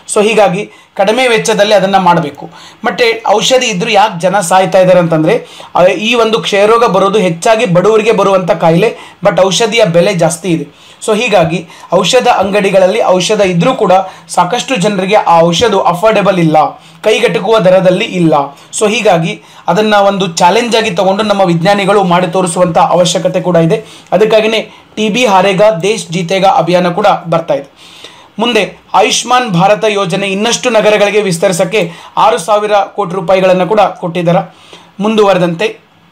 ಸೊ ಹೀಗಾಗಿ ಕಡಿಮೆ ವೆಚ್ಚದಲ್ಲಿ ಅದನ್ನು ಮಾಡಬೇಕು ಮತ್ತು ಔಷಧಿ ಇದ್ದರೂ ಯಾಕೆ ಜನ ಸಾಯ್ತಾ ಇದ್ದಾರೆ ಅಂತಂದರೆ ಈ ಒಂದು ಕ್ಷಯರೋಗ ಬರೋದು ಹೆಚ್ಚಾಗಿ ಬಡವರಿಗೆ ಬರುವಂಥ ಕಾಯಿಲೆ ಬಟ್ ಔಷಧಿಯ ಬೆಲೆ ಜಾಸ್ತಿ ಇದೆ ಸೊ ಹೀಗಾಗಿ ಔಷಧ ಅಂಗಡಿಗಳಲ್ಲಿ ಔಷಧ ಇದ್ದರೂ ಕೂಡ ಸಾಕಷ್ಟು ಜನರಿಗೆ ಆ ಔಷಧ ಅಫೋರ್ಡೆಬಲ್ ಇಲ್ಲ ಕೈಗೆಟುಕುವ ದರದಲ್ಲಿ ಇಲ್ಲ ಸೊ ಹೀಗಾಗಿ ಅದನ್ನು ಒಂದು ಚಾಲೆಂಜ್ ಆಗಿ ತಗೊಂಡು ನಮ್ಮ ವಿಜ್ಞಾನಿಗಳು ಮಾಡಿ ತೋರಿಸುವಂಥ ಅವಶ್ಯಕತೆ ಕೂಡ ಇದೆ ಅದಕ್ಕಾಗಿಯೇ ಟಿ ಬಿ ಹಾರೇಗ ದೇಶ್ ಜೀತೇಗ ಅಭಿಯಾನ ಕೂಡ ಬರ್ತಾ ಇದೆ ಮುಂದೆ ಆಯುಷ್ಮಾನ್ ಭಾರತ ಯೋಜನೆ ಇನ್ನಷ್ಟು ನಗರಗಳಿಗೆ ವಿಸ್ತರಿಸೋಕ್ಕೆ ಆರು ಸಾವಿರ ಕೋಟಿ ರೂಪಾಯಿಗಳನ್ನು ಕೂಡ ಕೊಟ್ಟಿದ್ದಾರೆ ಮುಂದುವರೆದಂತೆ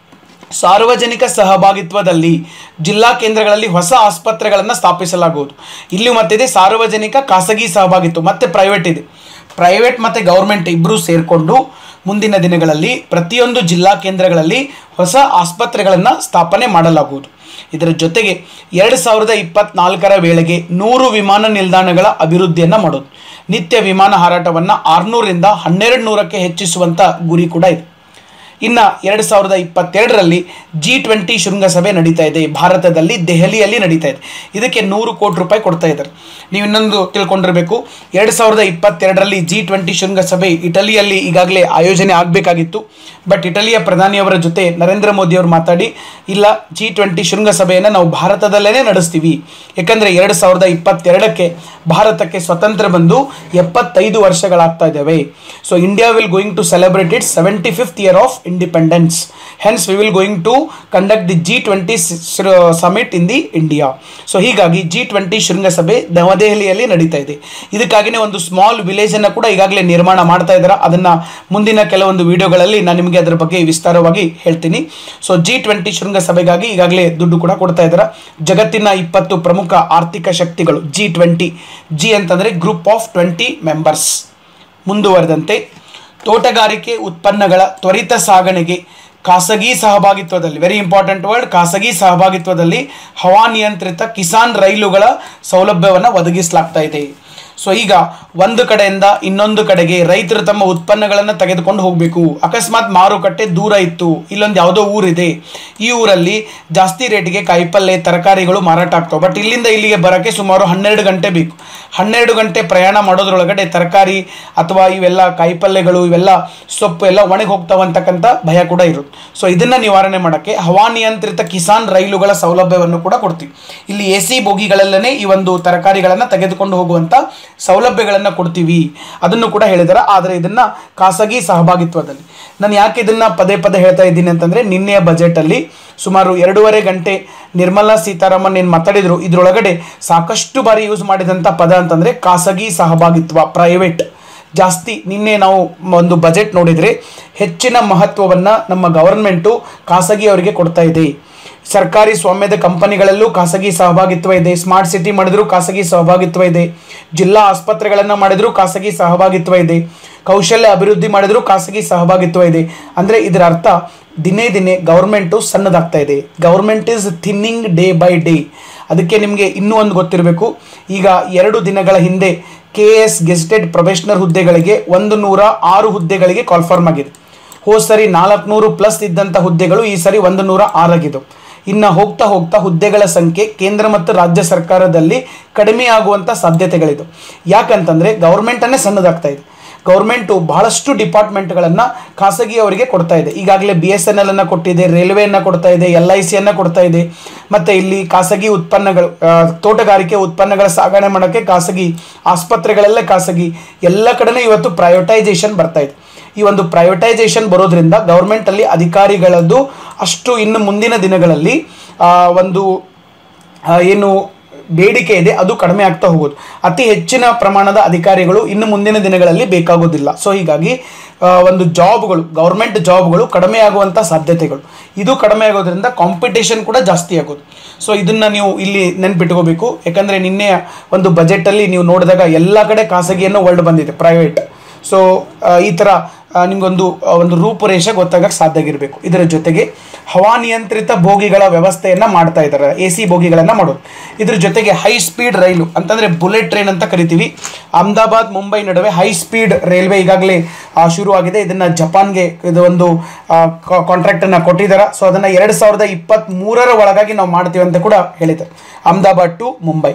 ಸಾರ್ವಜನಿಕ ಸಹಭಾಗಿತ್ವದಲ್ಲಿ ಜಿಲ್ಲಾ ಕೇಂದ್ರಗಳಲ್ಲಿ ಹೊಸ ಆಸ್ಪತ್ರೆಗಳನ್ನು ಸ್ಥಾಪಿಸಲಾಗುವುದು ಇಲ್ಲಿ ಮತ್ತಿದೆ ಸಾರ್ವಜನಿಕ ಖಾಸಗಿ ಸಹಭಾಗಿತ್ವ ಮತ್ತೆ ಪ್ರೈವೇಟ್ ಇದೆ ಪ್ರೈವೇಟ್ ಮತ್ತು ಗೌರ್ಮೆಂಟ್ ಇಬ್ಬರೂ ಸೇರಿಕೊಂಡು ಮುಂದಿನ ದಿನಗಳಲ್ಲಿ ಪ್ರತಿಯೊಂದು ಜಿಲ್ಲಾ ಕೇಂದ್ರಗಳಲ್ಲಿ ಹೊಸ ಆಸ್ಪತ್ರೆಗಳನ್ನು ಸ್ಥಾಪನೆ ಮಾಡಲಾಗುವುದು ಇದರ ಜೊತೆಗೆ ಎರಡು ಸಾವಿರದ ಇಪ್ಪತ್ನಾಲ್ಕರ ವೇಳೆಗೆ ನೂರು ವಿಮಾನ ನಿಲ್ದಾಣಗಳ ಅಭಿವೃದ್ಧಿಯನ್ನು ಮಾಡೋದು ನಿತ್ಯ ವಿಮಾನ ಹಾರಾಟವನ್ನು ಆರುನೂರಿಂದ ಹನ್ನೆರಡು ನೂರಕ್ಕೆ ಹೆಚ್ಚಿಸುವಂಥ ಗುರಿ ಕೂಡ ಇದೆ ಇನ್ನು ಎರಡು ಸಾವಿರದ ಇಪ್ಪತ್ತೆರಡರಲ್ಲಿ ಜಿ ಟ್ವೆಂಟಿ ಶೃಂಗಸಭೆ ನಡೀತಾ ಇದೆ ಭಾರತದಲ್ಲಿ ದೆಹಲಿಯಲ್ಲಿ ನಡೀತಾ ಇದೆ ಇದಕ್ಕೆ ನೂರು ಕೋಟಿ ರೂಪಾಯಿ ಕೊಡ್ತಾ ಇದ್ದಾರೆ ನೀವು ಇನ್ನೊಂದು ತಿಳ್ಕೊಂಡಿರಬೇಕು ಎರಡು ಸಾವಿರದ ಇಪ್ಪತ್ತೆರಡರಲ್ಲಿ ಜಿ ಟ್ವೆಂಟಿ ಶೃಂಗಸಭೆ ಇಟಲಿಯಲ್ಲಿ ಈಗಾಗಲೇ ಆಯೋಜನೆ ಆಗಬೇಕಾಗಿತ್ತು ಬಟ್ ಇಟಲಿಯ ಪ್ರಧಾನಿಯವರ ಜೊತೆ ನರೇಂದ್ರ ಮೋದಿಯವರು ಮಾತಾಡಿ ಇಲ್ಲ ಜಿ ಟ್ವೆಂಟಿ ಶೃಂಗಸಭೆಯನ್ನು ನಾವು ಭಾರತದಲ್ಲೇ ನಡೆಸ್ತೀವಿ ಯಾಕಂದರೆ ಎರಡು ಸಾವಿರದ ಇಪ್ಪತ್ತೆರಡಕ್ಕೆ ಭಾರತಕ್ಕೆ ಸ್ವತಂತ್ರ ಬಂದು ಎಪ್ಪತ್ತೈದು ವರ್ಷಗಳಾಗ್ತಾ ಇದ್ದಾವೆ so India will going to celebrate it seventy fifth year of independence hence we will going to conduct the G twenty summit in the India so ಹೀಗಾಗಿ ಜಿ ಟ್ವೆಂಟಿ ಶೃಂಗಸಭೆ ನವದೆಹಲಿಯಲ್ಲಿ ನಡೀತಾ ಇದೆ ಇದಕ್ಕಾಗಿಯೇ ಒಂದು ಸ್ಮಾಲ್ ವಿಲೇಜನ್ನು ಕೂಡ ಈಗಾಗಲೇ ನಿರ್ಮಾಣ ಮಾಡ್ತಾ ಇದ್ದಾರೆ ಅದನ್ನು ಮುಂದಿನ ಕೆಲವೊಂದು ವಿಡಿಯೋಗಳಲ್ಲಿ ನಾನು ನಿಮಗೆ ಅದರ ಬಗ್ಗೆ ವಿಸ್ತಾರವಾಗಿ ಹೇಳ್ತೀನಿ ಸೊ ಜಿ ಟ್ವೆಂಟಿ ಶೃಂಗಸಭೆಗಾಗಿ ಈಗಾಗಲೇ ದುಡ್ಡು ಕೂಡ ಕೊಡ್ತಾ ಇದ್ದಾರೆ ಜಗತ್ತಿನ ಇಪ್ಪತ್ತು ಪ್ರಮುಖ ಆರ್ಥಿಕ ಶಕ್ತಿಗಳು ಜಿ ಟ್ವೆಂಟಿ ಜಿ ಅಂತಂದರೆ ಗ್ರೂಪ್ ಆಫ್ ಟ್ವೆಂಟಿ ಮೆಂಬರ್ಸ್ ಮುಂದುವರೆದಂತೆ ತೋಟಗಾರಿಕೆ ಉತ್ಪನ್ನಗಳ ತ್ವರಿತ ಸಾಗಣೆಗೆ ಖಾಸಗಿ ಸಹಭಾಗಿತ್ವದಲ್ಲಿ ವೆರಿ ಇಂಪಾರ್ಟೆಂಟ್ ವರ್ಡ್ ಖಾಸಗಿ ಸಹಭಾಗಿತ್ವದಲ್ಲಿ ಹವಾನಿಯಂತ್ರಿತ ಕಿಸಾನ್ ರೈಲುಗಳ ಸೌಲಭ್ಯವನ್ನು ಒದಗಿಸಲಾಗ್ತಾ ಇದೆ ಸೊ ಈಗ ಒಂದು ಕಡೆಯಿಂದ ಇನ್ನೊಂದು ಕಡೆಗೆ ರೈತರು ತಮ್ಮ ಉತ್ಪನ್ನಗಳನ್ನು ತೆಗೆದುಕೊಂಡು ಹೋಗಬೇಕು ಅಕಸ್ಮಾತ್ ಮಾರುಕಟ್ಟೆ ದೂರ ಇತ್ತು ಇಲ್ಲೊಂದು ಯಾವುದೋ ಊರಿದೆ ಈ ಊರಲ್ಲಿ ಜಾಸ್ತಿ ರೇಟಿಗೆ ಕಾಯಿಪಲ್ಯ ತರಕಾರಿಗಳು ಮಾರಾಟ ಆಗ್ತವೆ ಬಟ್ ಇಲ್ಲಿಂದ ಇಲ್ಲಿಗೆ ಬರೋಕ್ಕೆ ಸುಮಾರು ಹನ್ನೆರಡು ಗಂಟೆ ಬೇಕು ಹನ್ನೆರಡು ಗಂಟೆ ಪ್ರಯಾಣ ಮಾಡೋದ್ರೊಳಗಡೆ ತರಕಾರಿ ಅಥವಾ ಇವೆಲ್ಲ ಕಾಯಿಪಲ್ಯಗಳು ಇವೆಲ್ಲ ಸೊಪ್ಪು ಎಲ್ಲ ಒಣಗಿ ಹೋಗ್ತಾವೆ ಅಂತಕ್ಕಂಥ ಭಯ ಕೂಡ ಇರುತ್ತೆ ಸೊ ಇದನ್ನು ನಿವಾರಣೆ ಮಾಡೋಕ್ಕೆ ಹವಾನಿಯಂತ್ರಿತ ಕಿಸಾನ್ ರೈಲುಗಳ ಸೌಲಭ್ಯವನ್ನು ಕೂಡ ಕೊಡ್ತೀವಿ ಇಲ್ಲಿ ಎ ಸಿ ಬೋಗಿಗಳಲ್ಲೇ ಈ ಒಂದು ತರಕಾರಿಗಳನ್ನು ತೆಗೆದುಕೊಂಡು ಹೋಗುವಂಥ ಸೌಲಭ್ಯಗಳನ್ನು ಕೊಡ್ತೀವಿ ಅದನ್ನು ಕೂಡ ಹೇಳಿದ್ದಾರೆ ಆದರೆ ಇದನ್ನು ಖಾಸಗಿ ಸಹಭಾಗಿತ್ವದಲ್ಲಿ ನಾನು ಯಾಕೆ ಇದನ್ನು ಪದೇ ಪದೇ ಹೇಳ್ತಾ ಇದ್ದೀನಿ ಅಂತಂದರೆ ನಿನ್ನೆಯ ಬಜೆಟಲ್ಲಿ ಸುಮಾರು ಎರಡೂವರೆ ಗಂಟೆ ನಿರ್ಮಲಾ ಸೀತಾರಾಮನ್ ಏನು ಮಾತಾಡಿದರು ಇದರೊಳಗಡೆ ಸಾಕಷ್ಟು ಬಾರಿ ಯೂಸ್ ಮಾಡಿದಂಥ ಪದ ಅಂತಂದರೆ ಖಾಸಗಿ ಸಹಭಾಗಿತ್ವ ಪ್ರೈವೇಟ್ ಜಾಸ್ತಿ ನಿನ್ನೆ ನಾವು ಒಂದು ಬಜೆಟ್ ನೋಡಿದರೆ ಹೆಚ್ಚಿನ ಮಹತ್ವವನ್ನು ನಮ್ಮ ಗವರ್ಮೆಂಟು ಖಾಸಗಿಯವರಿಗೆ ಕೊಡ್ತಾ ಇದೆ ಸರ್ಕಾರಿ ಸ್ವಾಮ್ಯದ ಕಂಪನಿಗಳಲ್ಲೂ ಖಾಸಗಿ ಸಹಭಾಗಿತ್ವ ಇದೆ ಸ್ಮಾರ್ಟ್ ಸಿಟಿ ಮಾಡಿದ್ರು ಖಾಸಗಿ ಸಹಭಾಗಿತ್ವ ಇದೆ ಜಿಲ್ಲಾ ಆಸ್ಪತ್ರೆಗಳನ್ನು ಮಾಡಿದ್ರು ಖಾಸಗಿ ಸಹಭಾಗಿತ್ವ ಇದೆ ಕೌಶಲ್ಯ ಅಭಿವೃದ್ಧಿ ಮಾಡಿದ್ರು ಖಾಸಗಿ ಸಹಭಾಗಿತ್ವ ಇದೆ ಅಂದರೆ ಇದರ ಅರ್ಥ ದಿನೇ ದಿನೇ ಗೌರ್ಮೆಂಟು ಸಣ್ಣದಾಗ್ತಾ ಇದೆ government is thinning day by day ಅದಕ್ಕೆ ನಿಮಗೆ ಇನ್ನೂ ಒಂದು ಗೊತ್ತಿರಬೇಕು ಈಗ ಎರಡು ದಿನಗಳ ಹಿಂದೆ ಕೆ ಎಸ್ ಗೆಸ್ಟೆಡ್ ಪ್ರೊಫೆಷನಲ್ ಹುದ್ದೆಗಳಿಗೆ ಒಂದು ನೂರ ಆರು ಹುದ್ದೆಗಳಿಗೆ ಕಾಲ್ಫಾರ್ಮ್ ಆಗಿದೆ ಹೋದ ಸರಿ ನಾಲ್ಕುನೂರು ಪ್ಲಸ್ ಇದ್ದಂಥ ಹುದ್ದೆಗಳು ಈ ಸರಿ ಒಂದು ನೂರ ಆರಾಗಿದ್ದವು ಇನ್ನು ಹೋಗ್ತಾ ಹೋಗ್ತಾ ಹುದ್ದೆಗಳ ಸಂಖ್ಯೆ ಕೇಂದ್ರ ಮತ್ತು ರಾಜ್ಯ ಸರ್ಕಾರದಲ್ಲಿ ಕಡಿಮೆ ಆಗುವಂಥ ಸಾಧ್ಯತೆಗಳಿದೆ ಯಾಕಂತಂದರೆ ಗೌರ್ಮೆಂಟನ್ನೇ ಸಣ್ಣದಾಗ್ತಾ ಇದೆ ಗೌರ್ಮೆಂಟು ಬಹಳಷ್ಟು ಡಿಪಾರ್ಟ್ಮೆಂಟ್ಗಳನ್ನು ಖಾಸಗಿಯವರಿಗೆ ಕೊಡ್ತಾ ಇದೆ ಈಗಾಗಲೇ ಬಿ ಎಸ್ ಎನ್ ಎಲ್ ಅನ್ನು ಕೊಟ್ಟಿದೆ ರೈಲ್ವೆಯನ್ನು ಕೊಡ್ತಾ ಇದೆ ಎಲ್ ಐ ಸಿಯನ್ನು ಕೊಡ್ತಾ ಇದೆ ಮತ್ತು ಇಲ್ಲಿ ಖಾಸಗಿ ಉತ್ಪನ್ನಗಳು ಆ, ತೋಟಗಾರಿಕೆ ಉತ್ಪನ್ನಗಳ ಸಾಗಣೆ ಮಾಡೋಕ್ಕೆ ಖಾಸಗಿ ಆಸ್ಪತ್ರೆಗಳೆಲ್ಲ ಖಾಸಗಿ ಎಲ್ಲ ಕಡೆನೂ ಇವತ್ತು ಪ್ರೈವೇಟೈಸೇಷನ್ ಬರ್ತಾ ಇದೆ ಈ ಒಂದು ಪ್ರೈವೇಟೈಸೇಷನ್ ಬರೋದ್ರಿಂದ ಗೌರ್ಮೆಂಟಲ್ಲಿ ಅಧಿಕಾರಿಗಳದ್ದು ಅಷ್ಟು ಇನ್ನು ಮುಂದಿನ ದಿನಗಳಲ್ಲಿ ಆ, ಒಂದು ಆ, ಏನು ಬೇಡಿಕೆ ಇದೆ ಅದು ಕಡಿಮೆ ಆಗ್ತಾ ಹೋಗೋದು ಅತಿ ಹೆಚ್ಚಿನ ಪ್ರಮಾಣದ ಅಧಿಕಾರಿಗಳು ಇನ್ನು ಮುಂದಿನ ದಿನಗಳಲ್ಲಿ ಬೇಕಾಗೋದಿಲ್ಲ ಸೊ ಹೀಗಾಗಿ ಆ, ಒಂದು ಜಾಬ್ಗಳು ಗೌರ್ಮೆಂಟ್ ಜಾಬ್ಗಳು ಕಡಿಮೆ ಆಗುವಂಥ ಸಾಧ್ಯತೆಗಳು ಇದು ಕಡಿಮೆ ಆಗೋದ್ರಿಂದ ಕಾಂಪಿಟೇಷನ್ ಕೂಡ ಜಾಸ್ತಿ ಆಗೋದು ಸೊ ಇದನ್ನು ನೀವು ಇಲ್ಲಿ ನೆನ್ಪಿಟ್ಕೋಬೇಕು ಯಾಕಂದರೆ ನಿನ್ನೆಯ ಒಂದು ಬಜೆಟಲ್ಲಿ ನೀವು ನೋಡಿದಾಗ ಎಲ್ಲ ಕಡೆ ಖಾಸಗಿಯನ್ನು ವರ್ಲ್ಡ್ ಬಂದಿದೆ ಪ್ರೈವೇಟ್ ಸೊ ಈ ಥರ ಆ, ನಿಮ್ಗೊಂದು ಆ, ಒಂದು ರೂಪುರೇಷೆ ಗೊತ್ತಾಗಕ್ಕೆ ಸಾಧ್ಯ ಆಗಿರಬೇಕು ಇದರ ಜೊತೆಗೆ ಹವಾನಿಯಂತ್ರಿತ ಬೋಗಿಗಳ ವ್ಯವಸ್ಥೆಯನ್ನು ಮಾಡ್ತಾ ಇದ್ದಾರೆ ಎ ಸಿ ಬೋಗಿಗಳನ್ನು ಮಾಡೋದು ಇದ್ರ ಜೊತೆಗೆ ಹೈ ಸ್ಪೀಡ್ ರೈಲು ಅಂತಂದರೆ ಬುಲೆಟ್ ಟ್ರೈನ್ ಅಂತ ಕರಿತೀವಿ ಅಹಮದಾಬಾದ್ ಮುಂಬೈ ನಡುವೆ ಹೈ ಸ್ಪೀಡ್ ರೈಲ್ವೆ ಈಗಾಗಲೇ ಆ, ಶುರುವಾಗಿದೆ ಇದನ್ನು ಜಪಾನ್ಗೆ ಇದು ಒಂದು ಕಾಂಟ್ರಾಕ್ಟನ್ನು ಕೊಟ್ಟಿದ್ದಾರೆ ಸೊ ಅದನ್ನು ಎರಡು ಸಾವಿರದ ಇಪ್ಪತ್ತ್ಮೂರರ ಒಳಗಾಗಿ ನಾವು ಮಾಡ್ತೀವಿ ಅಂತ ಕೂಡ ಹೇಳಿದ್ದಾರೆ ಅಹಮದಾಬಾದ್ ಟು ಮುಂಬೈ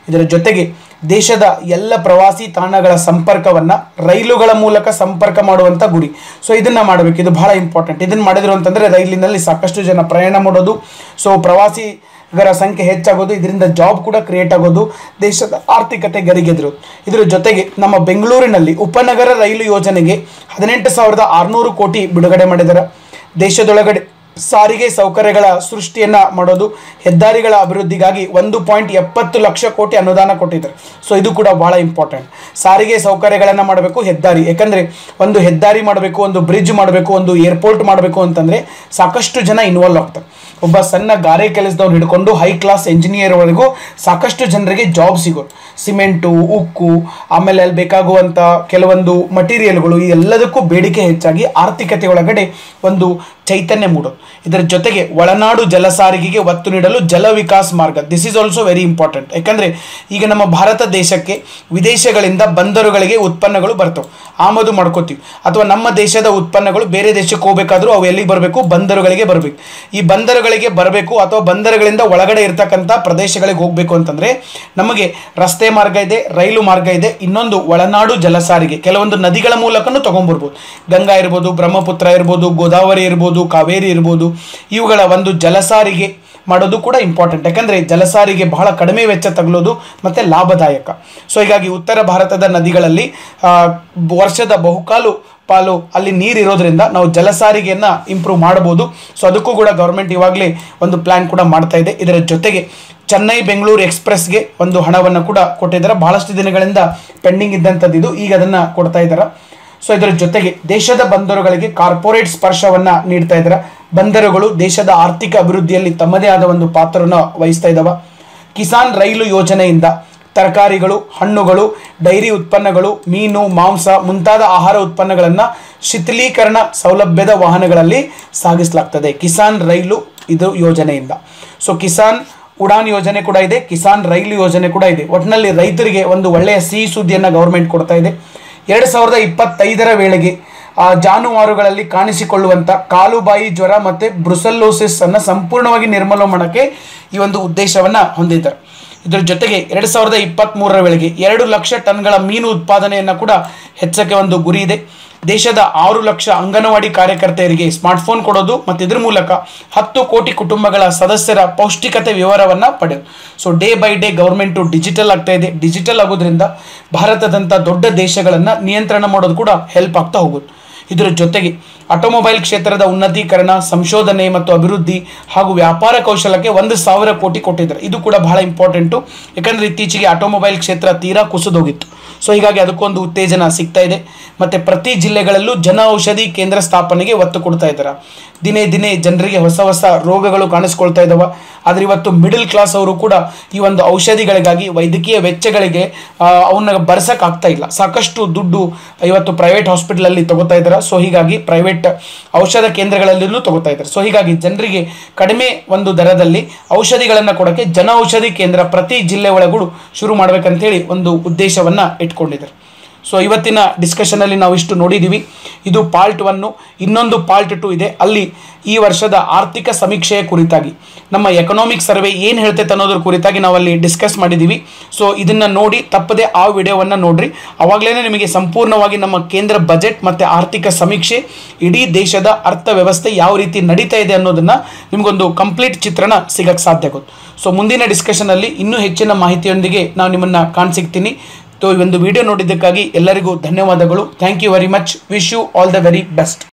ಇದರ ಜೊತೆಗೆ ದೇಶದ ಎಲ್ಲ ಪ್ರವಾಸಿ ತಾಣಗಳ ಸಂಪರ್ಕವನ್ನು ರೈಲುಗಳ ಮೂಲಕ ಸಂಪರ್ಕ ಮಾಡುವಂಥ ಗುರಿ ಸೊ ಇದನ್ನು ಮಾಡಬೇಕು ಇದು ಬಹಳ ಇಂಪಾರ್ಟೆಂಟ್ ಇದನ್ನು ಮಾಡಿದ್ರು ಅಂತಂದರೆ ರೈಲಿನಲ್ಲಿ ಸಾಕಷ್ಟು ಜನ ಪ್ರಯಾಣ ಮಾಡೋದು ಸೊ ಪ್ರವಾಸಿಗರ ಸಂಖ್ಯೆ ಹೆಚ್ಚಾಗೋದು ಇದರಿಂದ ಜಾಬ್ ಕೂಡ ಕ್ರಿಯೇಟ್ ಆಗೋದು ದೇಶದ ಆರ್ಥಿಕತೆ ಗರಿಗೆದ್ರು ಇದರ ಜೊತೆಗೆ ನಮ್ಮ ಬೆಂಗಳೂರಿನಲ್ಲಿ ಉಪನಗರ ರೈಲು ಯೋಜನೆಗೆ ಹದಿನೆಂಟು ಸಾವಿರದ ಆರುನೂರು ಕೋಟಿ ಬಿಡುಗಡೆ ಮಾಡಿದ್ದಾರೆ ದೇಶದೊಳಗಡೆ ಸಾರಿಗೆ ಸೌಕರ್ಯಗಳ ಸೃಷ್ಟಿಯನ್ನ ಮಾಡೋದು ಹೆದ್ದಾರಿಗಳ ಅಭಿವೃದ್ಧಿಗಾಗಿ ಒಂದು ಪಾಯಿಂಟ್ ಎಪ್ಪತ್ತು ಲಕ್ಷ ಕೋಟಿ ಅನುದಾನ ಕೊಟ್ಟಿದ್ದಾರೆ ಸೊ ಇದು ಕೂಡ ಬಹಳ ಇಂಪಾರ್ಟೆಂಟ್ ಸಾರಿಗೆ ಸೌಕರ್ಯಗಳನ್ನು ಮಾಡಬೇಕು ಹೆದ್ದಾರಿ ಯಾಕಂದರೆ ಒಂದು ಹೆದ್ದಾರಿ ಮಾಡಬೇಕು ಒಂದು ಬ್ರಿಡ್ಜ್ ಮಾಡಬೇಕು ಒಂದು ಏರ್ಪೋರ್ಟ್ ಮಾಡಬೇಕು ಅಂತಂದರೆ ಸಾಕಷ್ಟು ಜನ ಇನ್ವಾಲ್ವ್ ಆಗ್ತಾರೆ ಒಬ್ಬ ಸಣ್ಣ ಗಾರೆ ಕೆಲಸದವ್ರು ಹಿಡ್ಕೊಂಡು ಹೈ ಕ್ಲಾಸ್ ಎಂಜಿನಿಯರ್ವರೆಗೂ ಸಾಕಷ್ಟು ಜನರಿಗೆ ಜಾಬ್ ಸಿಗೋದು ಸಿಮೆಂಟು ಉಕ್ಕು ಆಮೇಲೆ ಅಲ್ಲಿ ಬೇಕಾಗುವಂಥ ಕೆಲವೊಂದು ಮಟೀರಿಯಲ್ಗಳು ಈ ಎಲ್ಲದಕ್ಕೂ ಬೇಡಿಕೆ ಹೆಚ್ಚಾಗಿ ಆರ್ಥಿಕತೆ ಒಳಗಡೆ ಒಂದು ಚೈತನ್ಯ ಮೂಡೋದು ಇದರ ಜೊತೆಗೆ ಒಳನಾಡು ಜಲ ಸಾರಿಗೆಗೆ ಒತ್ತು ನೀಡಲು ಜಲ ವಿಕಾಸ್ ಮಾರ್ಗ this is also very important ಯಾಕಂದರೆ ಈಗ ನಮ್ಮ ಭಾರತ ದೇಶಕ್ಕೆ ವಿದೇಶಗಳಿಂದ ಬಂದರುಗಳಿಗೆ ಉತ್ಪನ್ನಗಳು ಬರ್ತವೆ ಆಮದು ಮಾಡ್ಕೋತೀವಿ ಅಥವಾ ನಮ್ಮ ದೇಶದ ಉತ್ಪನ್ನಗಳು ಬೇರೆ ದೇಶಕ್ಕೆ ಹೋಗಬೇಕಾದ್ರೂ ಅವು ಎಲ್ಲಿಗೆ ಬರಬೇಕು ಬಂದರುಗಳಿಗೆ ಬರಬೇಕು ಈ ಬಂದರುಗಳಿಗೆ ಬರಬೇಕು ಅಥವಾ ಬಂದರುಗಳಿಂದ ಒಳಗಡೆ ಇರ್ತಕ್ಕಂಥ ಪ್ರದೇಶಗಳಿಗೆ ಹೋಗಬೇಕು ಅಂತಂದರೆ ನಮಗೆ ರಸ್ತೆ ಮಾರ್ಗ ಇದೆ ರೈಲು ಮಾರ್ಗ ಇದೆ ಇನ್ನೊಂದು ಒಳನಾಡು ಜಲ ಸಾರಿಗೆ ಕೆಲವೊಂದು ನದಿಗಳ ಮೂಲಕನೂ ತೊಗೊಂಬರ್ಬೋದು ಗಂಗಾ ಇರ್ಬೋದು ಬ್ರಹ್ಮಪುತ್ರ ಇರ್ಬೋದು ಗೋದಾವರಿ ಇರ್ಬೋದು ಕಾವೇರಿ ಇರ್ಬೋದು ಇವುಗಳ ಒಂದು ಜಲ ಸಾರಿಗೆ ಮಾಡೋದು ಕೂಡ ಇಂಪಾರ್ಟೆಂಟ್ ಯಾಕಂದರೆ ಜಲಸಾರಿಗೆ ಬಹಳ ಕಡಿಮೆ ವೆಚ್ಚ ತಗಲೋದು ಮತ್ತು ಲಾಭದಾಯಕ ಸೊ ಹೀಗಾಗಿ ಉತ್ತರ ಭಾರತದ ನದಿಗಳಲ್ಲಿ ಆ, ವರ್ಷದ ಬಹುಕಾಲು ಪಾಲು ಅಲ್ಲಿ ನೀರಿರೋದ್ರಿಂದ ನಾವು ಜಲಸಾರಿಗೆಯನ್ನು ಇಂಪ್ರೂವ್ ಮಾಡ್ಬೋದು ಸೊ ಅದಕ್ಕೂ ಕೂಡ ಗೌರ್ಮೆಂಟ್ ಇವಾಗಲೇ ಒಂದು ಪ್ಲ್ಯಾನ್ ಕೂಡ ಮಾಡ್ತಾ ಇದೆ ಇದರ ಜೊತೆಗೆ ಚೆನ್ನೈ ಬೆಂಗಳೂರು ಎಕ್ಸ್ಪ್ರೆಸ್ಗೆ ಒಂದು ಹಣವನ್ನು ಕೂಡ ಕೊಟ್ಟಿದ್ದಾರೆ ಬಹಳಷ್ಟು ದಿನಗಳಿಂದ ಪೆಂಡಿಂಗ್ ಇದ್ದಂಥದ್ದು ಇದು ಈಗ ಅದನ್ನು ಕೊಡ್ತಾ ಇದ್ದಾರೆ ಸೊ ಇದರ ಜೊತೆಗೆ ದೇಶದ ಬಂದರುಗಳಿಗೆ ಕಾರ್ಪೊರೇಟ್ ಸ್ಪರ್ಶವನ್ನ ನೀಡ್ತಾ ಇದ್ದಾರೆ ಬಂದರುಗಳು ದೇಶದ ಆರ್ಥಿಕ ಅಭಿವೃದ್ಧಿಯಲ್ಲಿ ತಮ್ಮದೇ ಆದ ಒಂದು ಪಾತ್ರವನ್ನು ವಹಿಸ್ತಾ ಇದ್ದಾವೆ ಕಿಸಾನ್ ರೈಲು ಯೋಜನೆಯಿಂದ ತರಕಾರಿಗಳು ಹಣ್ಣುಗಳು ಡೈರಿ ಉತ್ಪನ್ನಗಳು ಮೀನು ಮಾಂಸ ಮುಂತಾದ ಆಹಾರ ಉತ್ಪನ್ನಗಳನ್ನು ಶಿಥಿಲೀಕರಣ ಸೌಲಭ್ಯದ ವಾಹನಗಳಲ್ಲಿ ಸಾಗಿಸಲಾಗ್ತದೆ ಕಿಸಾನ್ ರೈಲು ಇದು ಯೋಜನೆಯಿಂದ ಸೊ ಕಿಸಾನ್ ಉಡಾನ್ ಯೋಜನೆ ಕೂಡ ಇದೆ ಕಿಸಾನ್ ರೈಲು ಯೋಜನೆ ಕೂಡ ಇದೆ ಒಟ್ಟಿನಲ್ಲಿ ರೈತರಿಗೆ ಒಂದು ಒಳ್ಳೆಯ ಸಿಹಿ ಸುದ್ದಿಯನ್ನು ಗೌರ್ಮೆಂಟ್ ಕೊಡ್ತಾ ಇದೆ ಎರಡು ಸಾವಿರದ ಇಪ್ಪತ್ತೈದರ ವೇಳೆಗೆ ಆ ಜಾನುವಾರುಗಳಲ್ಲಿ ಕಾಣಿಸಿಕೊಳ್ಳುವಂಥ ಕಾಲುಬಾಯಿ ಜ್ವರ ಮತ್ತು ಬ್ರುಸಲ್ಲೋಸಿಸ್ ಅನ್ನು ಸಂಪೂರ್ಣವಾಗಿ ನಿರ್ಮೂಲನೆ ಮಾಡೋಕ್ಕೆ ಈ ಒಂದು ಉದ್ದೇಶವನ್ನು ಹೊಂದಿದ್ದಾರೆ ಇದರ ಜೊತೆಗೆ ಎರಡು ಸಾವಿರದ ಇಪ್ಪತ್ತ್ಮೂರರ ವೇಳೆಗೆ ಎರಡು ಲಕ್ಷ ಟನ್ಗಳ ಮೀನು ಉತ್ಪಾದನೆಯನ್ನು ಕೂಡ ಹೆಚ್ಚಕ್ಕೆ ಒಂದು ಗುರಿ ಇದೆ ದೇಶದ ಆರು ಲಕ್ಷ ಅಂಗನವಾಡಿ ಕಾರ್ಯಕರ್ತೆಯರಿಗೆ ಸ್ಮಾರ್ಟ್ಫೋನ್ ಕೊಡೋದು ಮತ್ತು ಇದ್ರ ಮೂಲಕ ಹತ್ತು ಕೋಟಿ ಕುಟುಂಬಗಳ ಸದಸ್ಯರ ಪೌಷ್ಟಿಕತೆ ವಿವರವನ್ನು ಪಡೆಯೋದು so day by day government digital ಆಗ್ತಾ ಇದೆ ಡಿಜಿಟಲ್ ಆಗೋದ್ರಿಂದ ಭಾರತದಂಥ ದೊಡ್ಡ ದೇಶಗಳನ್ನು ನಿಯಂತ್ರಣ ಮಾಡೋದು ಕೂಡ ಹೆಲ್ಪ್ ಆಗ್ತಾ ಹೋಗುತ್ತೆ ಇದರ ಜೊತೆಗೆ ಆಟೋಮೊಬೈಲ್ ಕ್ಷೇತ್ರದ ಉನ್ನತೀಕರಣ ಸಂಶೋಧನೆ ಮತ್ತು ಅಭಿವೃದ್ಧಿ ಹಾಗೂ ವ್ಯಾಪಾರ ಕೌಶಲಕ್ಕೆ ಒಂದು ಸಾವಿರ ಕೋಟಿ ಕೊಟ್ಟಿದ್ದಾರೆ ಇದು ಕೂಡ ಬಹಳ ಇಂಪಾರ್ಟೆಂಟು ಯಾಕಂದರೆ ಇತ್ತೀಚೆಗೆ ಆಟೋಮೊಬೈಲ್ ಕ್ಷೇತ್ರ ತೀರಾ ಕುಸಿದೋಗಿತ್ತು ಸೊ ಹೀಗಾಗಿ ಅದಕ್ಕೊಂದು ಉತ್ತೇಜನ ಸಿಗ್ತಾ ಇದೆ ಮತ್ತು ಪ್ರತಿ ಜಿಲ್ಲೆಗಳಲ್ಲೂ ಜನ ಔಷಧಿ ಕೇಂದ್ರ ಸ್ಥಾಪನೆಗೆ ಒತ್ತು ಕೊಡ್ತಾ ಇದ್ದಾರೆ ದಿನೇ ದಿನೇ ಜನರಿಗೆ ಹೊಸ ಹೊಸ ರೋಗಗಳು ಕಾಣಿಸ್ಕೊಳ್ತಾ ಇದ್ದಾವೆ ಆದರೆ ಇವತ್ತು ಮಿಡಲ್ ಕ್ಲಾಸ್ ಅವರು ಕೂಡ ಈ ಒಂದು ಔಷಧಿಗಳಿಗಾಗಿ ವೈದ್ಯಕೀಯ ವೆಚ್ಚಗಳಿಗೆ ಆ, ಅವನ್ನ ಬರ್ಸೋಕ್ಕಾಗ್ತಾ ಇಲ್ಲ ಸಾಕಷ್ಟು ದುಡ್ಡು ಇವತ್ತು ಪ್ರೈವೇಟ್ ಹಾಸ್ಪಿಟಲಲ್ಲಿ ತಗೋತಾ ಇದ್ದಾರೆ ಸೊ ಹೀಗಾಗಿ ಪ್ರೈವೇಟ್ ಔಷಧ ಕೇಂದ್ರಗಳಲ್ಲೂ ತಗೋತಾ ಇದ್ದಾರೆ ಸೊ ಹೀಗಾಗಿ ಜನರಿಗೆ ಕಡಿಮೆ ಒಂದು ದರದಲ್ಲಿ ಔಷಧಿಗಳನ್ನು ಕೊಡೋಕ್ಕೆ ಜನ ಔಷಧಿ ಕೇಂದ್ರ ಪ್ರತಿ ಜಿಲ್ಲೆ ಒಳಗೂ ಶುರು ಮಾಡ್ಬೇಕಂತೇಳಿ ಒಂದು ಉದ್ದೇಶವನ್ನು ಇಟ್ಕೊಂಡಿದ್ದಾರೆ ಸೊ ಇವತ್ತಿನ ಡಿಸ್ಕಷನಲ್ಲಿ ನಾವು ಇಷ್ಟು ನೋಡಿದ್ದೀವಿ ಇದು ಪಾರ್ಟ್ ಒನ್ನು ಇನ್ನೊಂದು ಪಾರ್ಟ್ ಟು ಇದೆ ಅಲ್ಲಿ ಈ ವರ್ಷದ ಆರ್ಥಿಕ ಸಮೀಕ್ಷೆಯ ಕುರಿತಾಗಿ ನಮ್ಮ ಎಕನಾಮಿಕ್ ಸರ್ವೆ ಏನು ಹೇಳ್ತೈತೆ ಅನ್ನೋದ್ರ ಕುರಿತಾಗಿ ನಾವು ಅಲ್ಲಿ ಡಿಸ್ಕಸ್ ಮಾಡಿದ್ದೀವಿ ಸೊ ಇದನ್ನು ನೋಡಿ ತಪ್ಪದೆ ಆ ವಿಡಿಯೋವನ್ನು ನೋಡ್ರಿ ಅವಾಗಲೇ ನಿಮಗೆ ಸಂಪೂರ್ಣವಾಗಿ ನಮ್ಮ ಕೇಂದ್ರ ಬಜೆಟ್ ಮತ್ತು ಆರ್ಥಿಕ ಸಮೀಕ್ಷೆ ಇಡೀ ದೇಶದ ಅರ್ಥವ್ಯವಸ್ಥೆ ಯಾವ ರೀತಿ ನಡೀತಾ ಇದೆ ಅನ್ನೋದನ್ನು ನಿಮಗೊಂದು ಕಂಪ್ಲೀಟ್ ಚಿತ್ರಣ ಸಿಗಕ್ಕೆ ಸಾಧ್ಯ ಆಗುತ್ತೆ ಸೊ ಮುಂದಿನ ಡಿಸ್ಕಷನಲ್ಲಿ ಇನ್ನೂ ಹೆಚ್ಚಿನ ಮಾಹಿತಿಯೊಂದಿಗೆ ನಾವು ನಿಮ್ಮನ್ನು ಕಾಣಸಿಗ್ತೀನಿ ಸೊ ಈ ಒಂದು ವಿಡಿಯೋ ನೋಡಿದ್ದಕ್ಕಾಗಿ ಎಲ್ಲರಿಗೂ ಧನ್ಯವಾದಗಳು thank you very much wish you all the very best